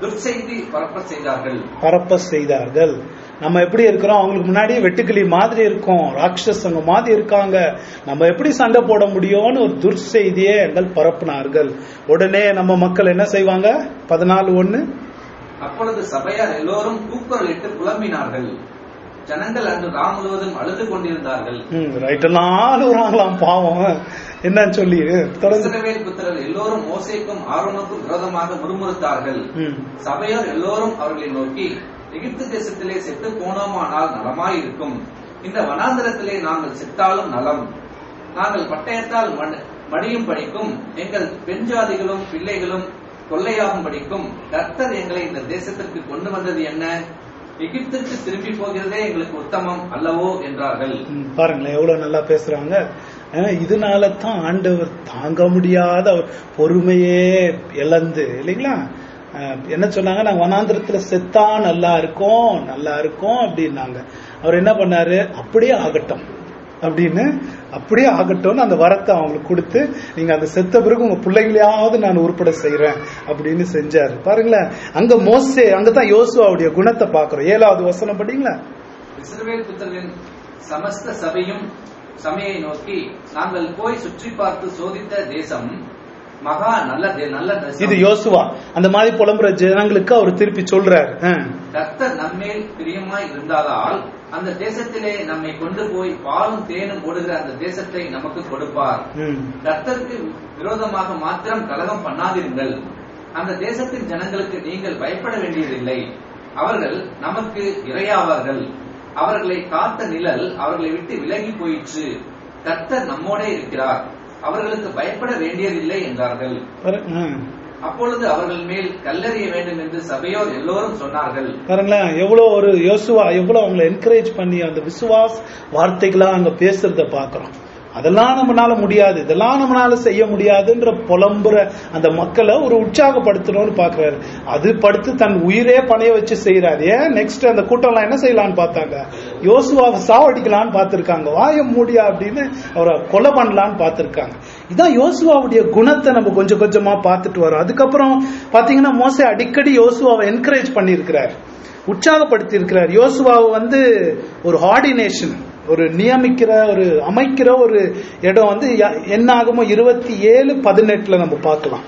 துர்ச்செய்தி பரப்ப செய்தார்கள் பரப்ப செய்தார்கள் நம்ம எப்படி இருக்கிறோம் அவங்களுக்கு முன்னாடி வெட்டுக்கிளி மாதிரி இருக்கோம் ராட்சசங்க மாதிரி இருக்காங்க நம்ம எப்படி சண்டை போட முடியும்னு ஒரு துர்செய்தியை எங்கள் பரப்புனார்கள் உடனே நம்ம மக்கள் என்ன செய்வாங்க பதினாலு ஒண்ணு அப்பொழுது சபையார் எல்லோரும் கூக்குரலிட்டு புலம்பினார்கள் ஜனங்கள் அன்று ராம் முழுவதும் அழுது கொண்டிருந்தார்கள் ரைட் எல்லாம் அழுகுறாங்களாம் பாவம் என்னன்னு சொல்லி தொடர்ந்து இஸ்ரவேல் புத்திரர் எல்லோரும் மோசேக்கும் ஆரோனுக்கும் விரோதமாக முறுமுறுத்தார்கள் ம். சபையார் எல்லோரும் அவர்களை நோக்கி எகிப்து தேசத்திலே செத்து போனோமானால் நலமாய் இருக்கும் இந்த வனாந்தரத்திலே நாங்கள் செத்தாலும் நலம் நாங்கள் பட்டயத்தால் மண்- மடியும் படிக்கும் எங்கள் பெண் ஜாதிகளும் பிள்ளைகளும் கொள்ளையாகும் படிக்கும் கர்த்தர் எங்களை இந்த தேசத்திற்கு கொண்டு வந்தது என்ன எகிப்துக்கு திரும்பி போகிறதே எங்களுக்கு உத்தமம் அல்லவோ என்றார்கள் ம், பாருங்களேன் எவ்வளவு நல்லா பேசுறாங்க அஹ், இதனால தான் ஆண்டவர் தாங்க முடியாத அவர் பொறுமையே இழந்து இல்லைங்களா அஹ், என்ன சொன்னாங்க நாங்க வனாந்திரத்துல செத்தா நல்லா இருக்கோம் நல்லா இருக்கோம் அப்படின்னாங்க அவர் என்ன பண்ணாரு அப்படியே ஆகட்டும் அப்படின்னு அப்படியே ஆகட்டும்னு அந்த வரத்தை அவங்களுக்கு கொடுத்து நீங்க அந்த செத்த பிறகு உங்க பிள்ளைகளையாவது நான் உருப்பட செய்யறேன் அப்படின்னு செஞ்சாரு பாருங்களேன் அங்க மோசே அங்கதான் யோசுவாவுடைய குணத்தை பாக்குறோம் ஏழாவது வசனம் படிங்களா இஸ்ரவேல் புத்திரரின் சமஸ்த சபையும் சபையை நோக்கி நாங்கள் போய் சுற்றி பார்த்து சோதித்த தேசம் மகா நல்ல தே- நல்ல இது தேசம் யோசுவா அந்த மாதிரி புலம்புற ஜனங்களுக்கு அவர் திருப்பி சொல்றாரு அஹ். கர்த்தர் நம்மேல் பிரியமாய் இருந்தால் அந்த தேசத்திலே நம்மை கொண்டு போய் பாலும் தேனும் ஓடுகிற அந்த தேசத்தை நமக்கு கொடுப்பார் ம். கர்த்தருக்கு விரோதமாக மாத்திரம் கலகம் பண்ணாதிருங்கள் அந்த தேசத்தின் ஜனங்களுக்கு நீங்கள் பயப்பட வேண்டியதில்லை அவர்கள் நமக்கு இரையாவார்கள் அவர்களை காத்த நிழல் அவர்களை விட்டு விலகி போயிற்று கர்த்தர் நம்மோடே இருக்கிறார் அவர்களுக்கு பயப்பட வேண்டியதில்லை என்றார்கள் பாரு- அஹ். அப்பொழுது அவர்கள் மேல் கல்லறிய வேண்டும் என்று சபையோர் எல்லோரும் சொன்னார்கள் பாருங்களேன் எவ்வளவு ஒரு யோசுவா எவ்வளவு அவங்களை என்கரேஜ் பண்ணி அந்த விசுவாஸ் வார்த்தைகளா அங்க பேசுறத பாக்குறோம் அதெல்லாம் நம்மளால முடியாது இதெல்லாம் நம்மளால செய்ய முடியாதுன்ற புலம்புற அந்த மக்களை ஒரு உற்சாகப்படுத்தணும்னு பாக்குறாரு அது படுத்து தன் உயிரே பணைய வச்சு செய்யறாரு ஏன் நெக்ஸ்ட் அந்த கூட்டம்லாம் என்ன செய்யலாம்னு பார்த்தாங்க யோசுவாவை சாவடிக்கலாம்னு பார்த்திருக்காங்க வாய மூடியா அப்படின்னு அவரை கொலை பண்ணலாம்னு பார்த்திருக்காங்க இதான் யோசுவாவுடைய குணத்தை நம்ம கொஞ்சம் கொஞ்சமா பார்த்துட்டு வரோம் அதுக்கப்புறம் பாத்தீங்கன்னா மோசே அடிக்கடி யோசுவாவை என்கரேஜ் பண்ணியிருக்கிறார் உற்சாகப்படுத்தி இருக்கிறார் யோசுவாவை வந்து ஒரு ஆர்டினேஷன் ஒரு நியமிக்கிற ஒரு அமைக்கிற ஒரு இடம் வந்து ய- என்ன ஆகுமோ இருபத்தி ஏழு பதினெட்டுல நம்ம பார்க்கலாம்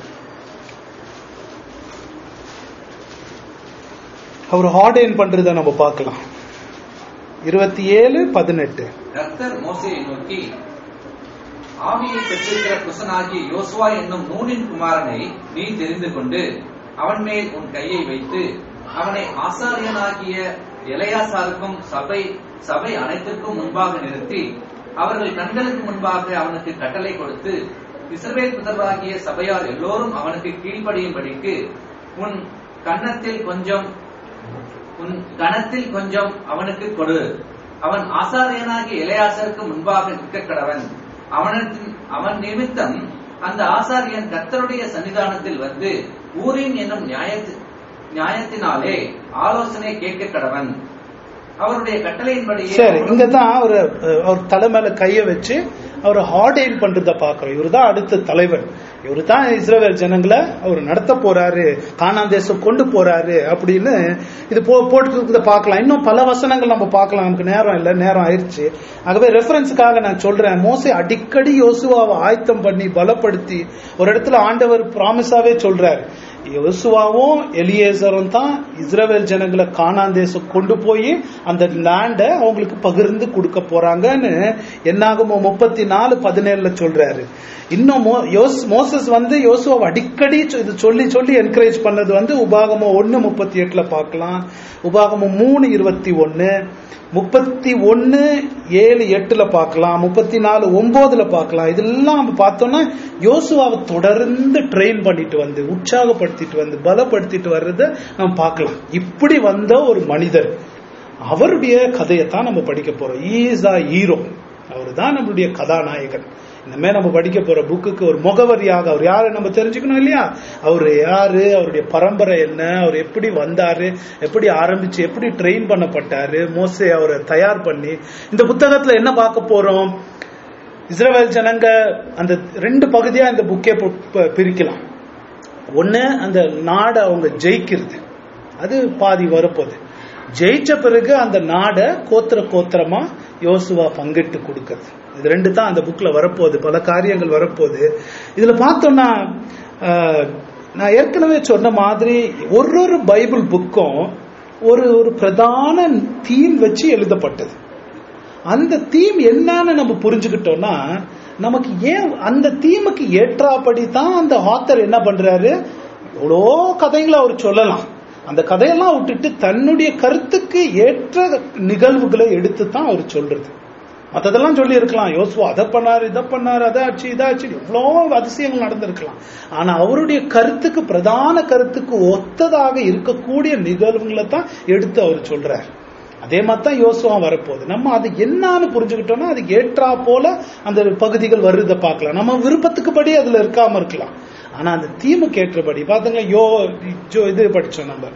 அவர் ஆர்டைன் பண்றத நம்ம பார்க்கலாம் இருபத்தி ஏழு பதினெட்டு கர்த்தர் மோசையை நோக்கி ஆவியை பெற்றிருக்கிற புசனாகிய யோசுவா என்னும் நூனின் குமாரனை நீ தெரிந்து கொண்டு அவன் மேல் உன் கையை வைத்து அவனை ஆசாரியனாகிய எலையாசாருக்கும் சபை சபை அனைத்திற்கும் முன்பாக நிறுத்தி அவர்கள் கண்களுக்கு முன்பாக அவனுக்கு கட்டளை கொடுத்து இஸ்ரவேல் புதர்வாகிய சபையார் எல்லோரும் அவனுக்கு கீழ்ப்படியும்படிக்கு உன் கன்னத்தில் கொஞ்சம் உன் கணத்தில் கொஞ்சம் அவனுக்கு கொடு அவன் ஆசாரியனாகிய இளையாசருக்கு முன்பாக நிற்க கடவன் அவனுக்கு அவன் நிமித்தம் அந்த ஆசாரியன் கர்த்தருடைய சன்னிதானத்தில் வந்து ஊரின் என்னும் நியாயத்து நியாயத்தினாலே ஆலோசனை கேட்க கடவன் அவருடைய கட்டளையின்படியே சரி இங்கதான் அவர் அவர் தலை மேல கைய வச்சு அவர் ஹார்டைன் பண்றத பாக்குறோம் இவர் தான் அடுத்த தலைவர் இவர் தான் இஸ்ரேல் ஜனங்களை அவர் நடத்த போறாரு கானான் தேசம் கொண்டு போறாரு அப்படின்னு இது போ போட்டு பார்க்கலாம் இன்னும் பல வசனங்கள் நம்ம பார்க்கலாம் நமக்கு நேரம் இல்லை நேரம் ஆயிடுச்சு ஆகவே ரெஃபரன்ஸுக்காக நான் சொல்றேன் மோசே அடிக்கடி யோசுவாவை ஆயத்தம் பண்ணி பலப்படுத்தி ஒரு இடத்துல ஆண்டவர் ப்ராமிஸாவே சொல்றாரு யோசுவாவும் எலியேசரும் தான் இஸ்ரவேல் ஜனங்களை கானான் தேசம் கொண்டு போய் அந்த லேண்டை அவங்களுக்கு பகிர்ந்து கொடுக்க போறாங்கன்னு என்னாகுமோ முப்பத்தி நாலு பதினேழுல சொல்றாரு இன்னும் மோ- யோஸ்- மோசஸ் வந்து யோசுவாவை அடிக்கடி சொ- இது சொல்லி சொல்லி என்கரேஜ் பண்ணது வந்து உபாகமம் ஒன்னு முப்பத்தி எட்டுல பார்க்கலாம் உபாகமம் மூணு இருபத்தி ஒன்னு முப்பத்தி ஒன்னு ஏழு எட்டுல பார்க்கலாம் முப்பத்தி நாலு ஒன்பதுல பார்க்கலாம் இதெல்லாம் நம்ம பார்த்தோம்னா யோசுவாவை தொடர்ந்து ட்ரெயின் பண்ணிட்டு வந்து உற்சாகப்படுத்திட்டு வந்து பலப்படுத்திட்டு வர்றத நம்ம பார்க்கலாம் இப்படி வந்த ஒரு மனிதர் அவருடைய கதையைத்தான் நம்ம படிக்க போறோம் ஈஸ் ஆ ஹீரோ அவர் தான் நம்மளுடைய கதாநாயகன் இனிமே நம்ம படிக்க போற புக்குக்கு ஒரு முகவரியாக அவர் யாரு நம்ம தெரிஞ்சுக்கணும் இல்லையா அவர் யாரு அவருடைய பரம்பரை என்ன அவர் எப்படி வந்தாரு எப்படி ஆரம்பிச்சு எப்படி ட்ரெயின் பண்ணப்பட்டாரு மோசே அவரை தயார் பண்ணி இந்த புத்தகத்துல என்ன பார்க்க போறோம் இஸ்ரவேல் ஜனங்க அந்த ரெண்டு பகுதியா இந்த புக்கே பிரிக்கலாம் ஒண்ணு அந்த நாடை அவங்க ஜெயிக்கிறது அது பாதி வரப்போகுது ஜெயிச்ச பிறகு அந்த நாடை கோத்திர கோத்திரமா யோசுவா பங்கிட்டு கொடுக்கறது இது ரெண்டு தான் அந்த புக்ல வரப்போகுது பல காரியங்கள் வரப்போகுது இதுல பார்த்தோம்னா ஆஹ், நான் ஏற்கனவே சொன்ன மாதிரி ஒரு ஒரு பைபிள் புக்கும் ஒரு ஒரு பிரதான தீம் வச்சு எழுதப்பட்டது அந்த தீம் என்னன்னு நம்ம புரிஞ்சுக்கிட்டோம்னா நமக்கு ஏன் அந்த தீமுக்கு ஏற்றாப்படி தான் அந்த ஆத்தர் என்ன பண்றாரு எவ்வளோ கதைகளை அவர் சொல்லலாம் அந்த கதையெல்லாம் விட்டுட்டு தன்னுடைய கருத்துக்கு ஏற்ற நிகழ்வுகளை எடுத்து தான் அவர் சொல்றது மற்றதெல்லாம் சொல்லி இருக்கலாம் யோசுவா அதை பண்ணாரு இதை பண்ணாரு அதை ஆச்சு இதாச்சு எவ்வளோ அதிசயங்கள் நடந்திருக்கலாம் ஆனா அவருடைய கருத்துக்கு பிரதான கருத்துக்கு ஒத்ததாக இருக்கக்கூடிய நிகழ்வுகளை தான் எடுத்து அவர் சொல்றார் அதே மாதிரி தான் யோசுவா வரப்போகுது நம்ம அது என்னன்னு புரிஞ்சுக்கிட்டோம்னா அதுக்கு ஏற்றா போல அந்த பகுதிகள் வருதை பார்க்கலாம் நம்ம விருப்பத்துக்கு படி அதுல இருக்காம இருக்கலாம் ஆனா அந்த தீமுக்கு ஏற்றபடி பாத்துங்க யோ ஜோ- இது படிச்சோம் நம்ம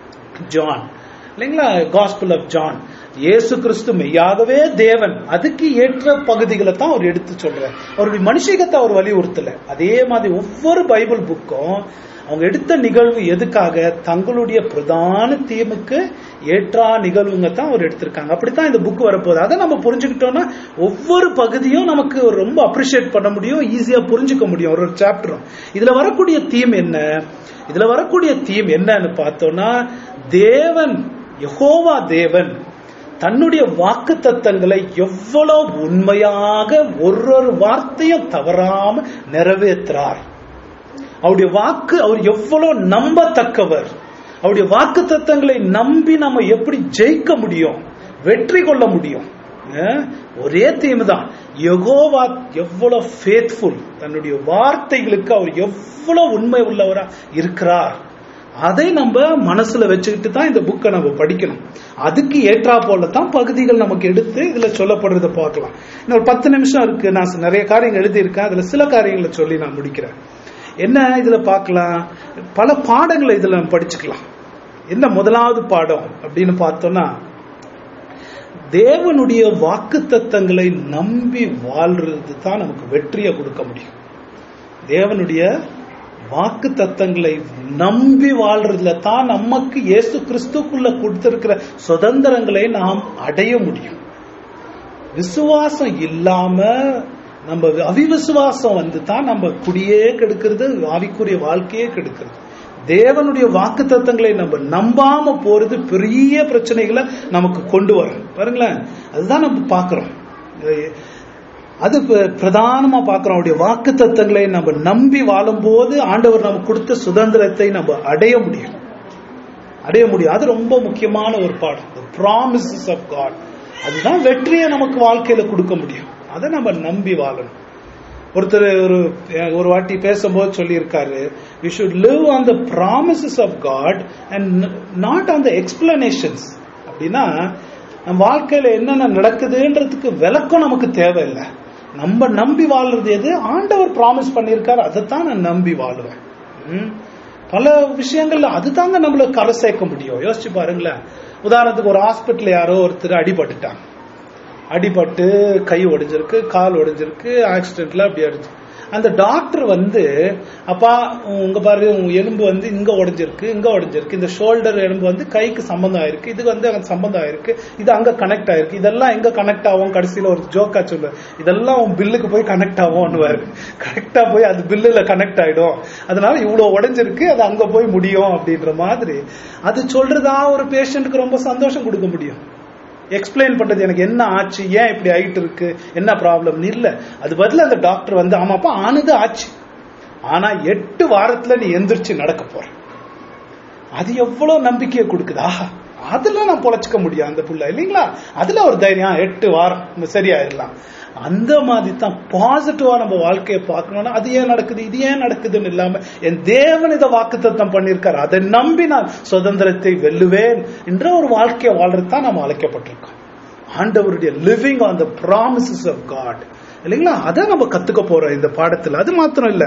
ஜான் இல்லைங்களா காஸ்பிள் ஆஃப் ஜான் இயேசு கிறிஸ்து மெய்யாகவே தேவன் அதுக்கு ஏற்ற பகுதிகளை தான் அவர் எடுத்து சொல்றார் அவருடைய மனுஷிகத்தை அவர் வலியுறுத்தல அதே மாதிரி ஒவ்வொரு பைபிள் புக்கும் அவங்க எடுத்த நிகழ்வு எதுக்காக தங்களுடைய பிரதான தீமுக்கு ஏற்றா நிகழ்வுங்க தான் அவர் எடுத்திருக்காங்க அப்படித்தான் இந்த புக் வரப்போகுது அதை நம்ம புரிஞ்சுக்கிட்டோம்னா ஒவ்வொரு பகுதியும் நமக்கு ரொம்ப அப்ரிஷியேட் பண்ண முடியும் ஈஸியா புரிஞ்சுக்க முடியும் ஒரு ஒரு சாப்டரும் இதுல வரக்கூடிய தீம் என்ன இதுல வரக்கூடிய தீம் என்னன்னு பார்த்தோம்னா தேவன் யெகோவா தேவன் தன்னுடைய வாக்கு தத்தங்களை எவ்வளவு உண்மையாக ஒரு ஒரு வார்த்தையும் தவறாம நிறைவேற்றுறார் அவருடைய வாக்கு அவர் எவ்வளவு நம்பத்தக்கவர் அவருடைய வாக்கு தத்தங்களை நம்பி நம்ம எப்படி ஜெயிக்க முடியும் வெற்றி கொள்ள முடியும் அஹ், ஒரே தீம் தான் யெகோவா எவ்வளவு ஃபேத்ஃபுல் தன்னுடைய வார்த்தைகளுக்கு அவர் எவ்வளவு உண்மை உள்ளவரா இருக்கிறார் அதை நம்ம மனசுல வச்சுக்கிட்டு தான் இந்த புக்கை நம்ம படிக்கணும் அதுக்கு ஏற்றா போல தான் பகுதிகள் நமக்கு எடுத்து இதுல சொல்லப்படுறத பார்க்கலாம் இன்னும் ஒரு பத்து நிமிஷம் இருக்கு நான் நிறைய காரியங்கள் எழுதியிருக்கேன் அதுல சில காரியங்களை சொல்லி நான் முடிக்கிறேன் என்ன இதுல பார்க்கலாம் பல பாடங்களை இதுல நம்ம படிச்சுக்கலாம் என்ன முதலாவது பாடம் அப்படின்னு பார்த்தோம்னா தேவனுடைய வாக்கு தத்தங்களை நம்பி வாழ்றது தான் நமக்கு வெற்றியை கொடுக்க முடியும் தேவனுடைய வாக்கு தத்தங்களை நம்பி வாழ்றதுல தான் நமக்கு இயேசு கிறிஸ்துக்குள்ள கொடுத்திருக்கிற சுதந்திரங்களை நாம் அடைய முடியும் விசுவாசம் இல்லாம நம்ம அவிவிசுவாசம் வந்து தான் நம்ம குடியே கெடுக்கிறது ஆவிக்குரிய வாழ்க்கையே கெடுக்கிறது தேவனுடைய வாக்கு தத்தங்களை நம்ம நம்பாம போறது பெரிய பிரச்சனைகளை நமக்கு கொண்டு வரும் பாருங்களேன் அதுதான் நம்ம பார்க்கிறோம் அது ப- பிரதானமா பார்க்கிறோம் அவருடைய வாக்கு தத்தங்களை நம்ம நம்பி வாழும்போது ஆண்டவர் நமக்கு கொடுத்த சுதந்திரத்தை நம்ம அடைய முடியும் அடைய முடியும் அது ரொம்ப முக்கியமான ஒரு பாடம் ப்ராமிசஸ் ஆஃப் காட் அதுதான் வெற்றியை நமக்கு வாழ்க்கையில கொடுக்க முடியும் அதை நம்ம நம்பி வாழணும் ஒருத்தர் ஒரு ஒரு வாட்டி பேசும்போது சொல்லியிருக்காரு we should live on the promises of God and not on the explanations அப்படின்னா நம்ம வாழ்க்கையில என்னென்ன நடக்குதுன்றதுக்கு விளக்கம் நமக்கு தேவையில்லை நம்ம நம்பி வாழ்றது எது ஆண்டவர் ப்ராமிஸ் பண்ணியிருக்காரு அதைத்தான் நான் நம்பி வாழுவேன் ம். பல விஷயங்கள்ல அதுதாங்க நம்மள கரை சேர்க்க முடியும் யோசிச்சு பாருங்களேன் உதாரணத்துக்கு ஒரு ஹாஸ்பிட்டல் யாரோ ஒருத்தர் அடிபட்டுட்டாங்க அடிபட்டு கை உடைஞ்சிருக்கு கால் உடைஞ்சிருக்கு ஆக்சிடென்ட்ல அப்படி அடிச்சு அந்த டாக்டர் வந்து அப்பா உங்க பாரு உன் எலும்பு வந்து இங்க உடைஞ்சிருக்கு இங்க உடைஞ்சிருக்கு இந்த ஷோல்டர் எலும்பு வந்து கைக்கு சம்பந்தம் ஆயிருக்கு இது வந்து அங்க சம்பந்தம் ஆயிருக்கு இது அங்க கனெக்ட் ஆயிருக்கு இதெல்லாம் எங்க கனெக்ட் ஆகும் கடைசியில ஒரு ஜோக்கா சொல்லு இதெல்லாம் உன் பில்லுக்கு போய் கனெக்ட் ஆகும்னுவாரு கரெக்டா போய் அது பில்லுல கனெக்ட் ஆயிடும் அதனால இவ்வளவு உடைஞ்சிருக்கு அது அங்க போய் முடியும் அப்படின்ற மாதிரி அது சொல்றதா ஒரு பேஷண்ட்டுக்கு ரொம்ப சந்தோஷம் கொடுக்க முடியும் எக்ஸ்பிளைன் பண்றது எனக்கு என்ன ஆச்சு ஏன் இப்படி ஆயிட்டு இருக்கு என்ன ப்ராப்ளம் இல்ல அது பதிலா அந்த டாக்டர் வந்து ஆமாப்பா ஆனது ஆச்சு ஆனா எட்டு வாரத்துல நீ எந்திரிச்சு நடக்க போற அது எவ்வளவு நம்பிக்கையை கொடுக்குதா அதுல நான் பொழைச்சிக்க முடியும் அந்த புள்ள இல்லைங்களா அதுல ஒரு தைரியம் எட்டு வாரம் நம்ம சரியாயிடலாம் அந்த மாதிரி தான் பாசிட்டிவா நம்ம வாழ்க்கையை பார்க்கணும்னா அது ஏன் நடக்குது இது ஏன் நடக்குதுன்னு இல்லாம என் தேவன் இதை வாக்குத்தத்தம் பண்ணியிருக்காரு அதை நம்பி நான் சுதந்திரத்தை வெல்லுவேன் என்ற ஒரு வாழ்க்கையை வாழ்றது தான் நம்ம அழைக்கப்பட்டிருக்கோம் ஆண்டவருடைய living on the promises of God இல்லைங்களா அதை நம்ம கத்துக்க போறோம் இந்த பாடத்துல அது மாத்திரம் இல்ல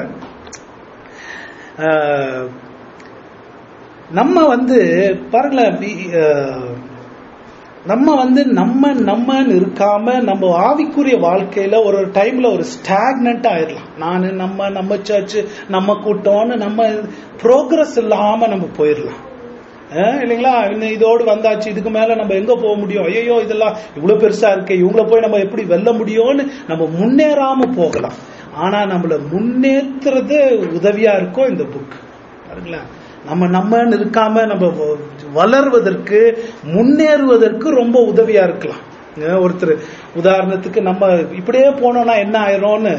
ஆஹ், நம்ம வந்து பாருங்களேன் வி- ஆஹ், நம்ம வந்து நம்ம நம்மன்னு இருக்காம நம்ம ஆவிக்குரிய வாழ்க்கையில ஒரு ஒரு டைம்ல ஒரு ஸ்டாக்னண்ட் ஆயிடலாம் நானு நம்ம நம்ம சர்ச் நம்ம கூட்டம்னு நம்ம ப்ரோக்ரஸ் இல்லாம நம்ம போயிடலாம் அஹ் இல்லைங்களா இன்னும் இதோடு வந்தாச்சு இதுக்கு மேல நம்ம எங்க போக முடியும் ஐயோ இதெல்லாம் இவ்வளவு பெருசா இருக்கு இவங்கள போய் நம்ம எப்படி வெல்ல முடியும்னு நம்ம முன்னேறாம போகலாம் ஆனா நம்மள முன்னேற்றுறது உதவியா இருக்கும் இந்த புக் பாருங்களேன் நம்ம நம்மன்னு இருக்காம நம்ம வ- வளர்வதற்கு முன்னேறுவதற்கு ரொம்ப உதவியா இருக்கலாம் அஹ் ஒருத்தர் உதாரணத்துக்கு நம்ம இப்படியே போனோம்னா என்ன ஆயிரும்னு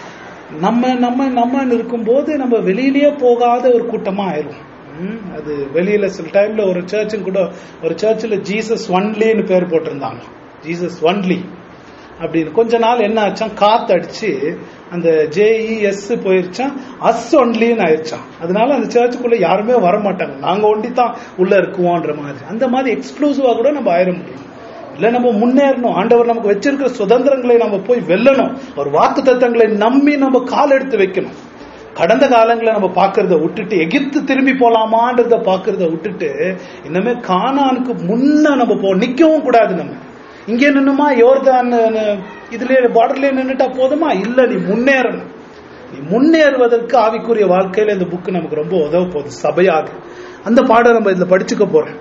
நம்ம நம்ம நம்மன்னு இருக்கும்போது நம்ம வெளியிலேயே போகாத ஒரு கூட்டமா ஆயிரும் ம், அது வெளியில சில டைம்ல ஒரு சர்ச்சும் கூட ஒரு சர்ச்சில் ஜீசஸ் ஒன்லின்னு பேர் போட்டிருந்தாங்க ஜீசஸ் ஒன்லி அப்படின்னு கொஞ்ச நாள் என்ன ஆச்சான் காத்து அடிச்சு அந்த ஜேஇஎஸ் போயிருச்சான் அஸ் ஒன்லின்னு ஆயிடுச்சான் அதனால அந்த சர்ச்சுக்குள்ள யாருமே வர மாட்டாங்க நாங்க ஒண்டி தான் உள்ள இருக்குவோன்ற மாதிரி அந்த மாதிரி எக்ஸ்க்ளூசிவா கூட நம்ம ஆயிட முடியும் இல்ல நம்ம முன்னேறணும் ஆண்டவர் நமக்கு வச்சிருக்கிற சுதந்திரங்களை நம்ம போய் வெல்லணும் ஒரு வாக்கு தத்தங்களை நம்பி நம்ம கால் எடுத்து வைக்கணும் கடந்த காலங்களை நம்ம பாக்குறத விட்டுட்டு எகிப்து திரும்பி போலாமான்றத பாக்குறத விட்டுட்டு இன்னமே கானானுக்கு முன்ன நம்ம போ நிக்கவும் கூடாது நம்ம இங்கே நின்னுமா யோர்தான் இதுலயே பார்டர்லயே நின்னுட்டா போதுமா இல்ல நீ முன்னேறணும் நீ முன்னேறுவதற்கு ஆவிக்குரிய வாழ்க்கையில இந்த புக் நமக்கு ரொம்ப உதவ போகுது சபையாக அந்த பாடம் நம்ம இதுல படிச்சுக்க போறோம்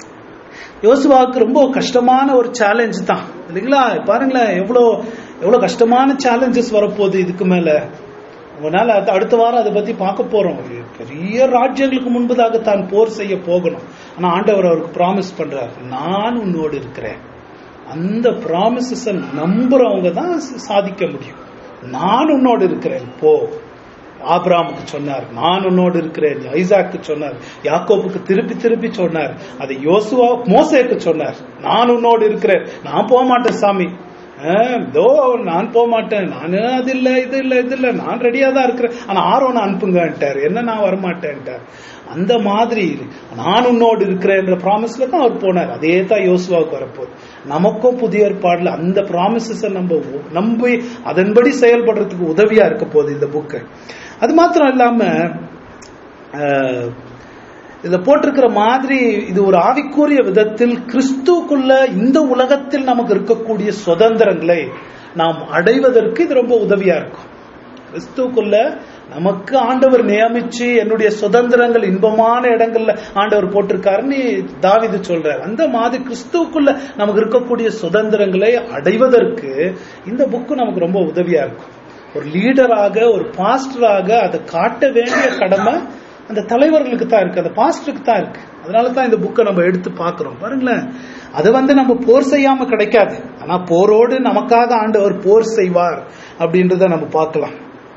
யோசுவாவுக்கு ரொம்ப கஷ்டமான ஒரு சேலஞ்ச் தான் இல்லைங்களா பாருங்களேன் எவ்வளோ எவ்வளோ கஷ்டமான சேலஞ்சஸ் வரப்போகுது இதுக்கு மேல உங்களால அது அடுத்த வாரம் அதை பத்தி பார்க்க போறோம் பெரிய ராஜ்யங்களுக்கு முன்பதாக தான் போர் செய்ய போகணும் ஆனா ஆண்டவர் அவருக்கு ப்ராமிஸ் பண்றார் நான் உன்னோடு இருக்கிறேன் அந்த ப்ராமிசஸ நம்புறவங்க தான் சாதிக்க முடியும் நான் உன்னோடு இருக்கிறேன் போ ஆபிராமுக்கு சொன்னார் நான் உன்னோடு இருக்கிறேன் ஐசாக்கு சொன்னார் யாக்கோபுக்கு திருப்பி திருப்பி சொன்னார் அதை யோசுவா மோசேக்கு சொன்னார் நான் உன்னோடு இருக்கிறேன் நான் போக மாட்டேன் சாமி ஆஹ், இதோ நான் போக மாட்டேன் நானு அது இல்ல இது இல்ல இது இல்ல நான் ரெடியா தான் இருக்கிறேன் ஆனா ஆரோனை அனுப்புங்கன்ட்டார் என்ன நான் வரமாட்டேன்ட்டார் அந்த மாதிரி நான் உன்னோடு இருக்கிறேன்ற ப்ராமிஸ்ல தான் அவர் போனார் அதே தான் யோசுவாவுக்கு வரப்போகுது நமக்கும் புதிய ஏற்பாடுல அந்த ப்ராமிசஸை நம்ம ஒ- நம்பி அதன்படி செயல்படுறதுக்கு உதவியா இருக்க போகுது இந்த புக்கு அது மாத்திரம் இல்லாம ஆஹ், இதுல போட்டிருக்கிற மாதிரி இது ஒரு ஆவிக்குரிய விதத்தில் கிறிஸ்துக்குள்ள இந்த உலகத்தில் நமக்கு இருக்கக்கூடிய சுதந்திரங்களை நாம் அடைவதற்கு இது ரொம்ப உதவியா இருக்கும் கிறிஸ்துக்குள்ள நமக்கு ஆண்டவர் நியமிச்சு என்னுடைய சுதந்திரங்கள் இன்பமான இடங்கள்ல ஆண்டவர் போட்டிருக்காருன்னு தாவிது சொல்றார் அந்த மாதிரி கிறிஸ்துவுக்குள்ள நமக்கு இருக்கக்கூடிய சுதந்திரங்களை அடைவதற்கு இந்த புக்கு நமக்கு ரொம்ப உதவியா இருக்கும் ஒரு லீடராக ஒரு பாஸ்டராக அதை காட்ட வேண்டிய கடமை அந்த தலைவர்களுக்கு தான் இருக்கு அந்த பாஸ்டருக்கு தான் இருக்கு அதனால தான் இந்த புக்கை நம்ம எடுத்து பார்க்கிறோம் பாருங்களேன் அது வந்து நம்ம போர் செய்யாம கிடைக்காது ஆனா போரோடு நமக்காக ஆண்டவர் போர் செய்வார் அப்படின்றத நம்ம பார்க்கலாம்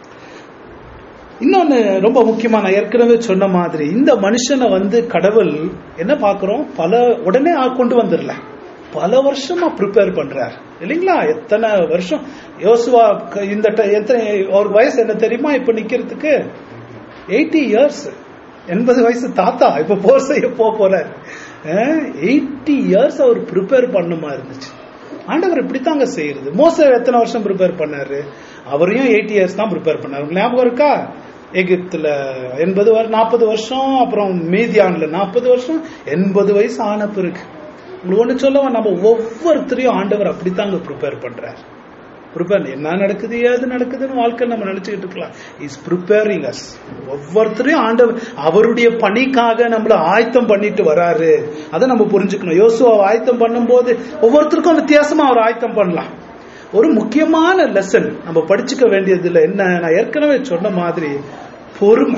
இன்னொன்னு ரொம்ப முக்கியமா நான் ஏற்கனவே சொன்ன மாதிரி இந்த மனுஷனை வந்து கடவுள் என்ன பார்க்கிறோம் பல உடனே ஆ- கொண்டு வந்துடல பல வருஷமா ப்ரிப்பேர் பண்றார் இல்லைங்களா எத்தனை வருஷம் யோசுவா க- இந்த ட- எத்தனை ஒரு வயசு என்ன தெரியுமா இப்ப நிக்கிறதுக்கு எயிட்டி இயர்ஸ் எண்பது வயசு தாத்தா இப்ப போர் செய்ய போக போறார் எயிட்டி இயர்ஸ் அவர் ப்ரிப்பேர் பண்ணுமா இருந்துச்சு ஆண்டவர் இப்படித்தாங்க செய்யறது மோச எத்தனை வருஷம் ப்ரிப்பேர் பண்ணாரு அவரையும் எயிட்டி இயர்ஸ் தான் ப்ரிப்பேர் பண்ணாரு உங்களுக்கு ஞாபகம் இருக்கா எகிப்துல எண்பது நாற்பது வருஷம் அப்புறம் மீதியான்ல நாற்பது வருஷம் எண்பது வயசு ஆன பிறகு உங்களுக்கு ஒண்ணு சொல்லவா நம்ம ஒவ்வொருத்தரையும் ஆண்டவர் அப்படித்தாங்க ப்ரிப்பேர் பண்றாரு ப்ரிப்பேர் என்ன நடக்குது ஏது நடக்குதுன்னு வாழ்க்கை நம்ம நினைச்சுக்கிட்டு இருக்கலாம் இஸ் ப்ரிப்பேரிங் அஸ் ஒவ்வொருத்தரையும் ஆண்டவர் அவருடைய பணிக்காக நம்மள ஆயத்தம் பண்ணிட்டு வராரு அதை நம்ம புரிஞ்சுக்கணும் யோசுவா ஆயத்தம் பண்ணும்போது ஒவ்வொருத்தருக்கும் வித்தியாசமா அவர் ஆயத்தம் பண்ணலாம் ஒரு முக்கியமான லெசன் நம்ம படிச்சுக்க வேண்டியதுல என்ன நான் ஏற்கனவே சொன்ன மாதிரி பொறுமை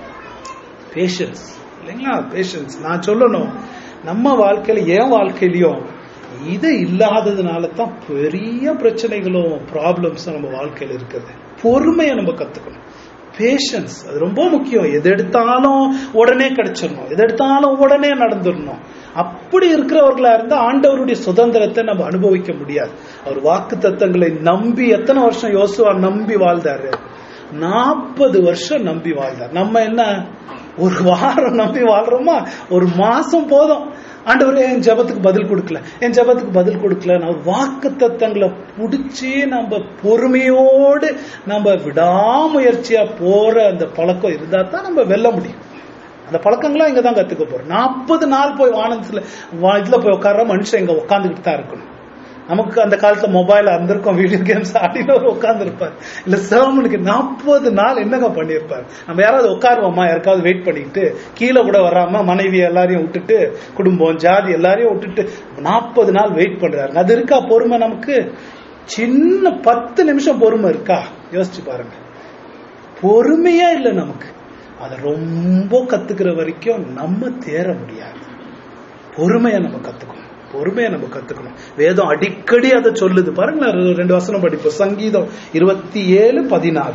பேஷன்ஸ் இல்லைங்களா பேஷன்ஸ் நான் சொல்லணும் நம்ம வாழ்க்கையில என் வாழ்க்கையிலயும் இது இல்லாததுனால தான் பெரிய பிரச்சனைகளும் ப்ராப்ளம்ஸும் நம்ம வாழ்க்கையில இருக்குது பொறுமையை நம்ம கத்துக்கணும் பேஷன்ஸ் அது ரொம்ப முக்கியம் எது எடுத்தாலும் உடனே கிடைச்சிடணும் எது எடுத்தாலும் உடனே நடந்துடணும் அப்படி இருக்கிறவர்களா இருந்தா ஆண்டவருடைய சுதந்திரத்தை நம்ம அனுபவிக்க முடியாது அவர் வாக்கு தத்தங்களை நம்பி எத்தனை வருஷம் யோசுவா நம்பி வாழ்ந்தாரு நாற்பது வருஷம் நம்பி வாழ்ந்தார் நம்ம என்ன ஒரு வாரம் நம்பி வாழ்றோமா ஒரு மாசம் போதும் ஆண்டவரே என் ஜெபத்துக்கு பதில் கொடுக்கல என் ஜெபத்துக்கு பதில் கொடுக்கல நான் வாக்கு தத்தங்களை புடிச்சு நம்ம பொறுமையோடு நம்ம விடாமுயற்சியா போற அந்த பழக்கம் இருந்தா தான் நம்ம வெல்ல முடியும் அந்த பழக்கங்களாம் இங்க தான் கத்துக்க போறோம் நாற்பது நாள் போய் வானத்துல வா- இதுல போய் உட்கார்ற மனுஷன் இங்க உட்காந்துக்கிட்டு தான் இருக்கணும் நமக்கு அந்த காலத்துல மொபைல் இருந்திருக்கும் வீடியோ கேம்ஸ் ஆடினவர் உட்கார்ந்து இருப்பார் இல்ல சேவமனுக்கு நாற்பது நாள் என்னங்க பண்ணியிருப்பார் நம்ம யாராவது உட்காருவோமா யாருக்காவது வெயிட் பண்ணிக்கிட்டு கீழே கூட வராம மனைவி எல்லாரையும் விட்டுட்டு குடும்பம் ஜாதி எல்லாரையும் விட்டுட்டு நாற்பது நாள் வெயிட் பண்றாரு அது இருக்கா பொறுமை நமக்கு சின்ன பத்து நிமிஷம் பொறுமை இருக்கா யோசிச்சு பாருங்க பொறுமையா இல்லை நமக்கு அதை ரொம்ப கத்துக்கிற வரைக்கும் நம்ம தேர முடியாது பொறுமையை நம்ம கத்துக்கணும் பொறுமையை நம்ம கத்துக்கணும் வேதம் அடிக்கடி அதை சொல்லுது பாருங்களேன் ரெ- ரெண்டு வசனம் படிப்போம் சங்கீதம் இருபத்தி ஏழு பதினாலு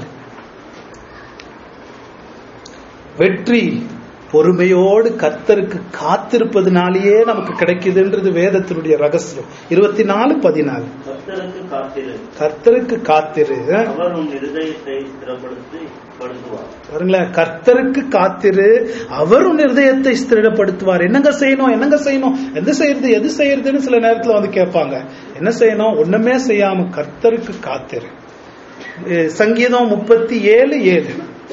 வெற்றி பொறுமையோடு கர்த்தருக்கு காத்திருப்பதுனாலேயே நமக்கு கிடைக்குதுன்றது வேதத்தினுடைய ரகசியம் இருபத்தி நாலு பதினாலு கர்த்தருக்கு காத்திரு கர்த்தருக்கு காத்திரு அவர் உன் இருதயத்தை ஸ்திரப்படுத்தி படுத்துவார் பாருங்களேன் கர்த்தருக்கு காத்திரு அவர் உன் இருதயத்தை ஸ்திரப்படுத்துவார் என்னங்க செய்யணும் என்னங்க செய்யணும் எது செய்யறது எது செய்யறதுன்னு சில நேரத்துல வந்து கேட்பாங்க என்ன செய்யணும் ஒண்ணுமே செய்யாம கர்த்தருக்கு காத்திரு அஹ் சங்கீதம் முப்பத்தி ஏழு ஏழு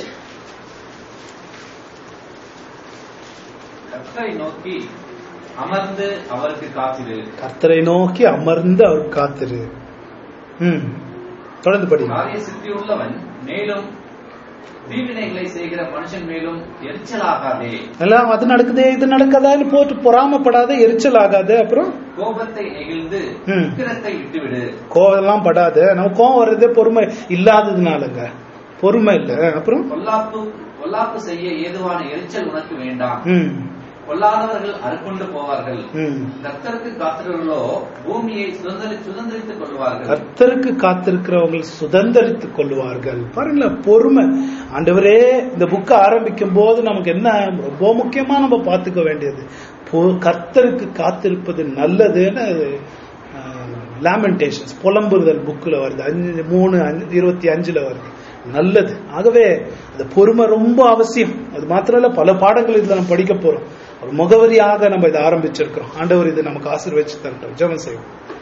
கர்த்தரை நோக்கி அமர்ந்து அவருக்கு காத்திரு கர்த்தரை நோக்கி அமர்ந்து அவர் காத்திரு ம் தொடர்ந்து படிங்க காரிய சித்தியுள்ளவன் மேலும் தீவினைகளை செய்கிற மனுஷன் மேலும் எரிச்சலாகாதே எல்லாம் அது நடக்குதே இது நடக்காதான்னு போட்டு பொறாமப்படாத எரிச்சல் ஆகாது அப்புறம் கோபத்தை நெகிழ்ந்து ம். உக்கிரத்தை விட்டுவிடு கோவம் படாத நம்ம கோவம் வர்றதே பொறுமை இல்லாததுனாலங்க பொறுமை இல்ல அப்புறம் பொல்லாப்பு பொல்லாப்பு செய்ய ஏதுவான எரிச்சல் உனக்கு வேண்டாம் ம் பொல்லாதவர்கள் அறுப்புண்டு போவார்கள் ம் கர்த்தருக்கு காத்திரர்களோ பூமியை சுதந்திரி சுதந்திரித்துக் கொள்வார்கள் கர்த்தருக்கு காத்திருக்கிறவங்க சுதந்திரித்துக் கொள்வார்கள் பாருங்களேன் பொறுமை ஆண்டவரே இந்த புக்கை ஆரம்பிக்கும் போது நமக்கு என்ன ரொம்ப முக்கியமா நம்ம பார்த்துக்க வேண்டியது பொ- கர்த்தருக்கு காத்திருப்பது நல்லதுன்னு லேமெண்டேஷன்ஸ் புலம்புறுதல் புக்கில் வருது அஞ்சு மூணு அஞ்சு இருபத்தி அஞ்சுல வருது நல்லது ஆகவே அந்த பொறுமை ரொம்ப அவசியம் அது மாத்திரம் இல்ல பல பாடங்கள் இதுல நம்ம படிக்க போறோம் ஒரு முகவரியாக நம்ம இதை ஆரம்பிச்சிருக்கிறோம் ஆண்டவர் இது நமக்கு ஆசீர்வச்சு தரட்டும் ஜெபம் செய்வோம்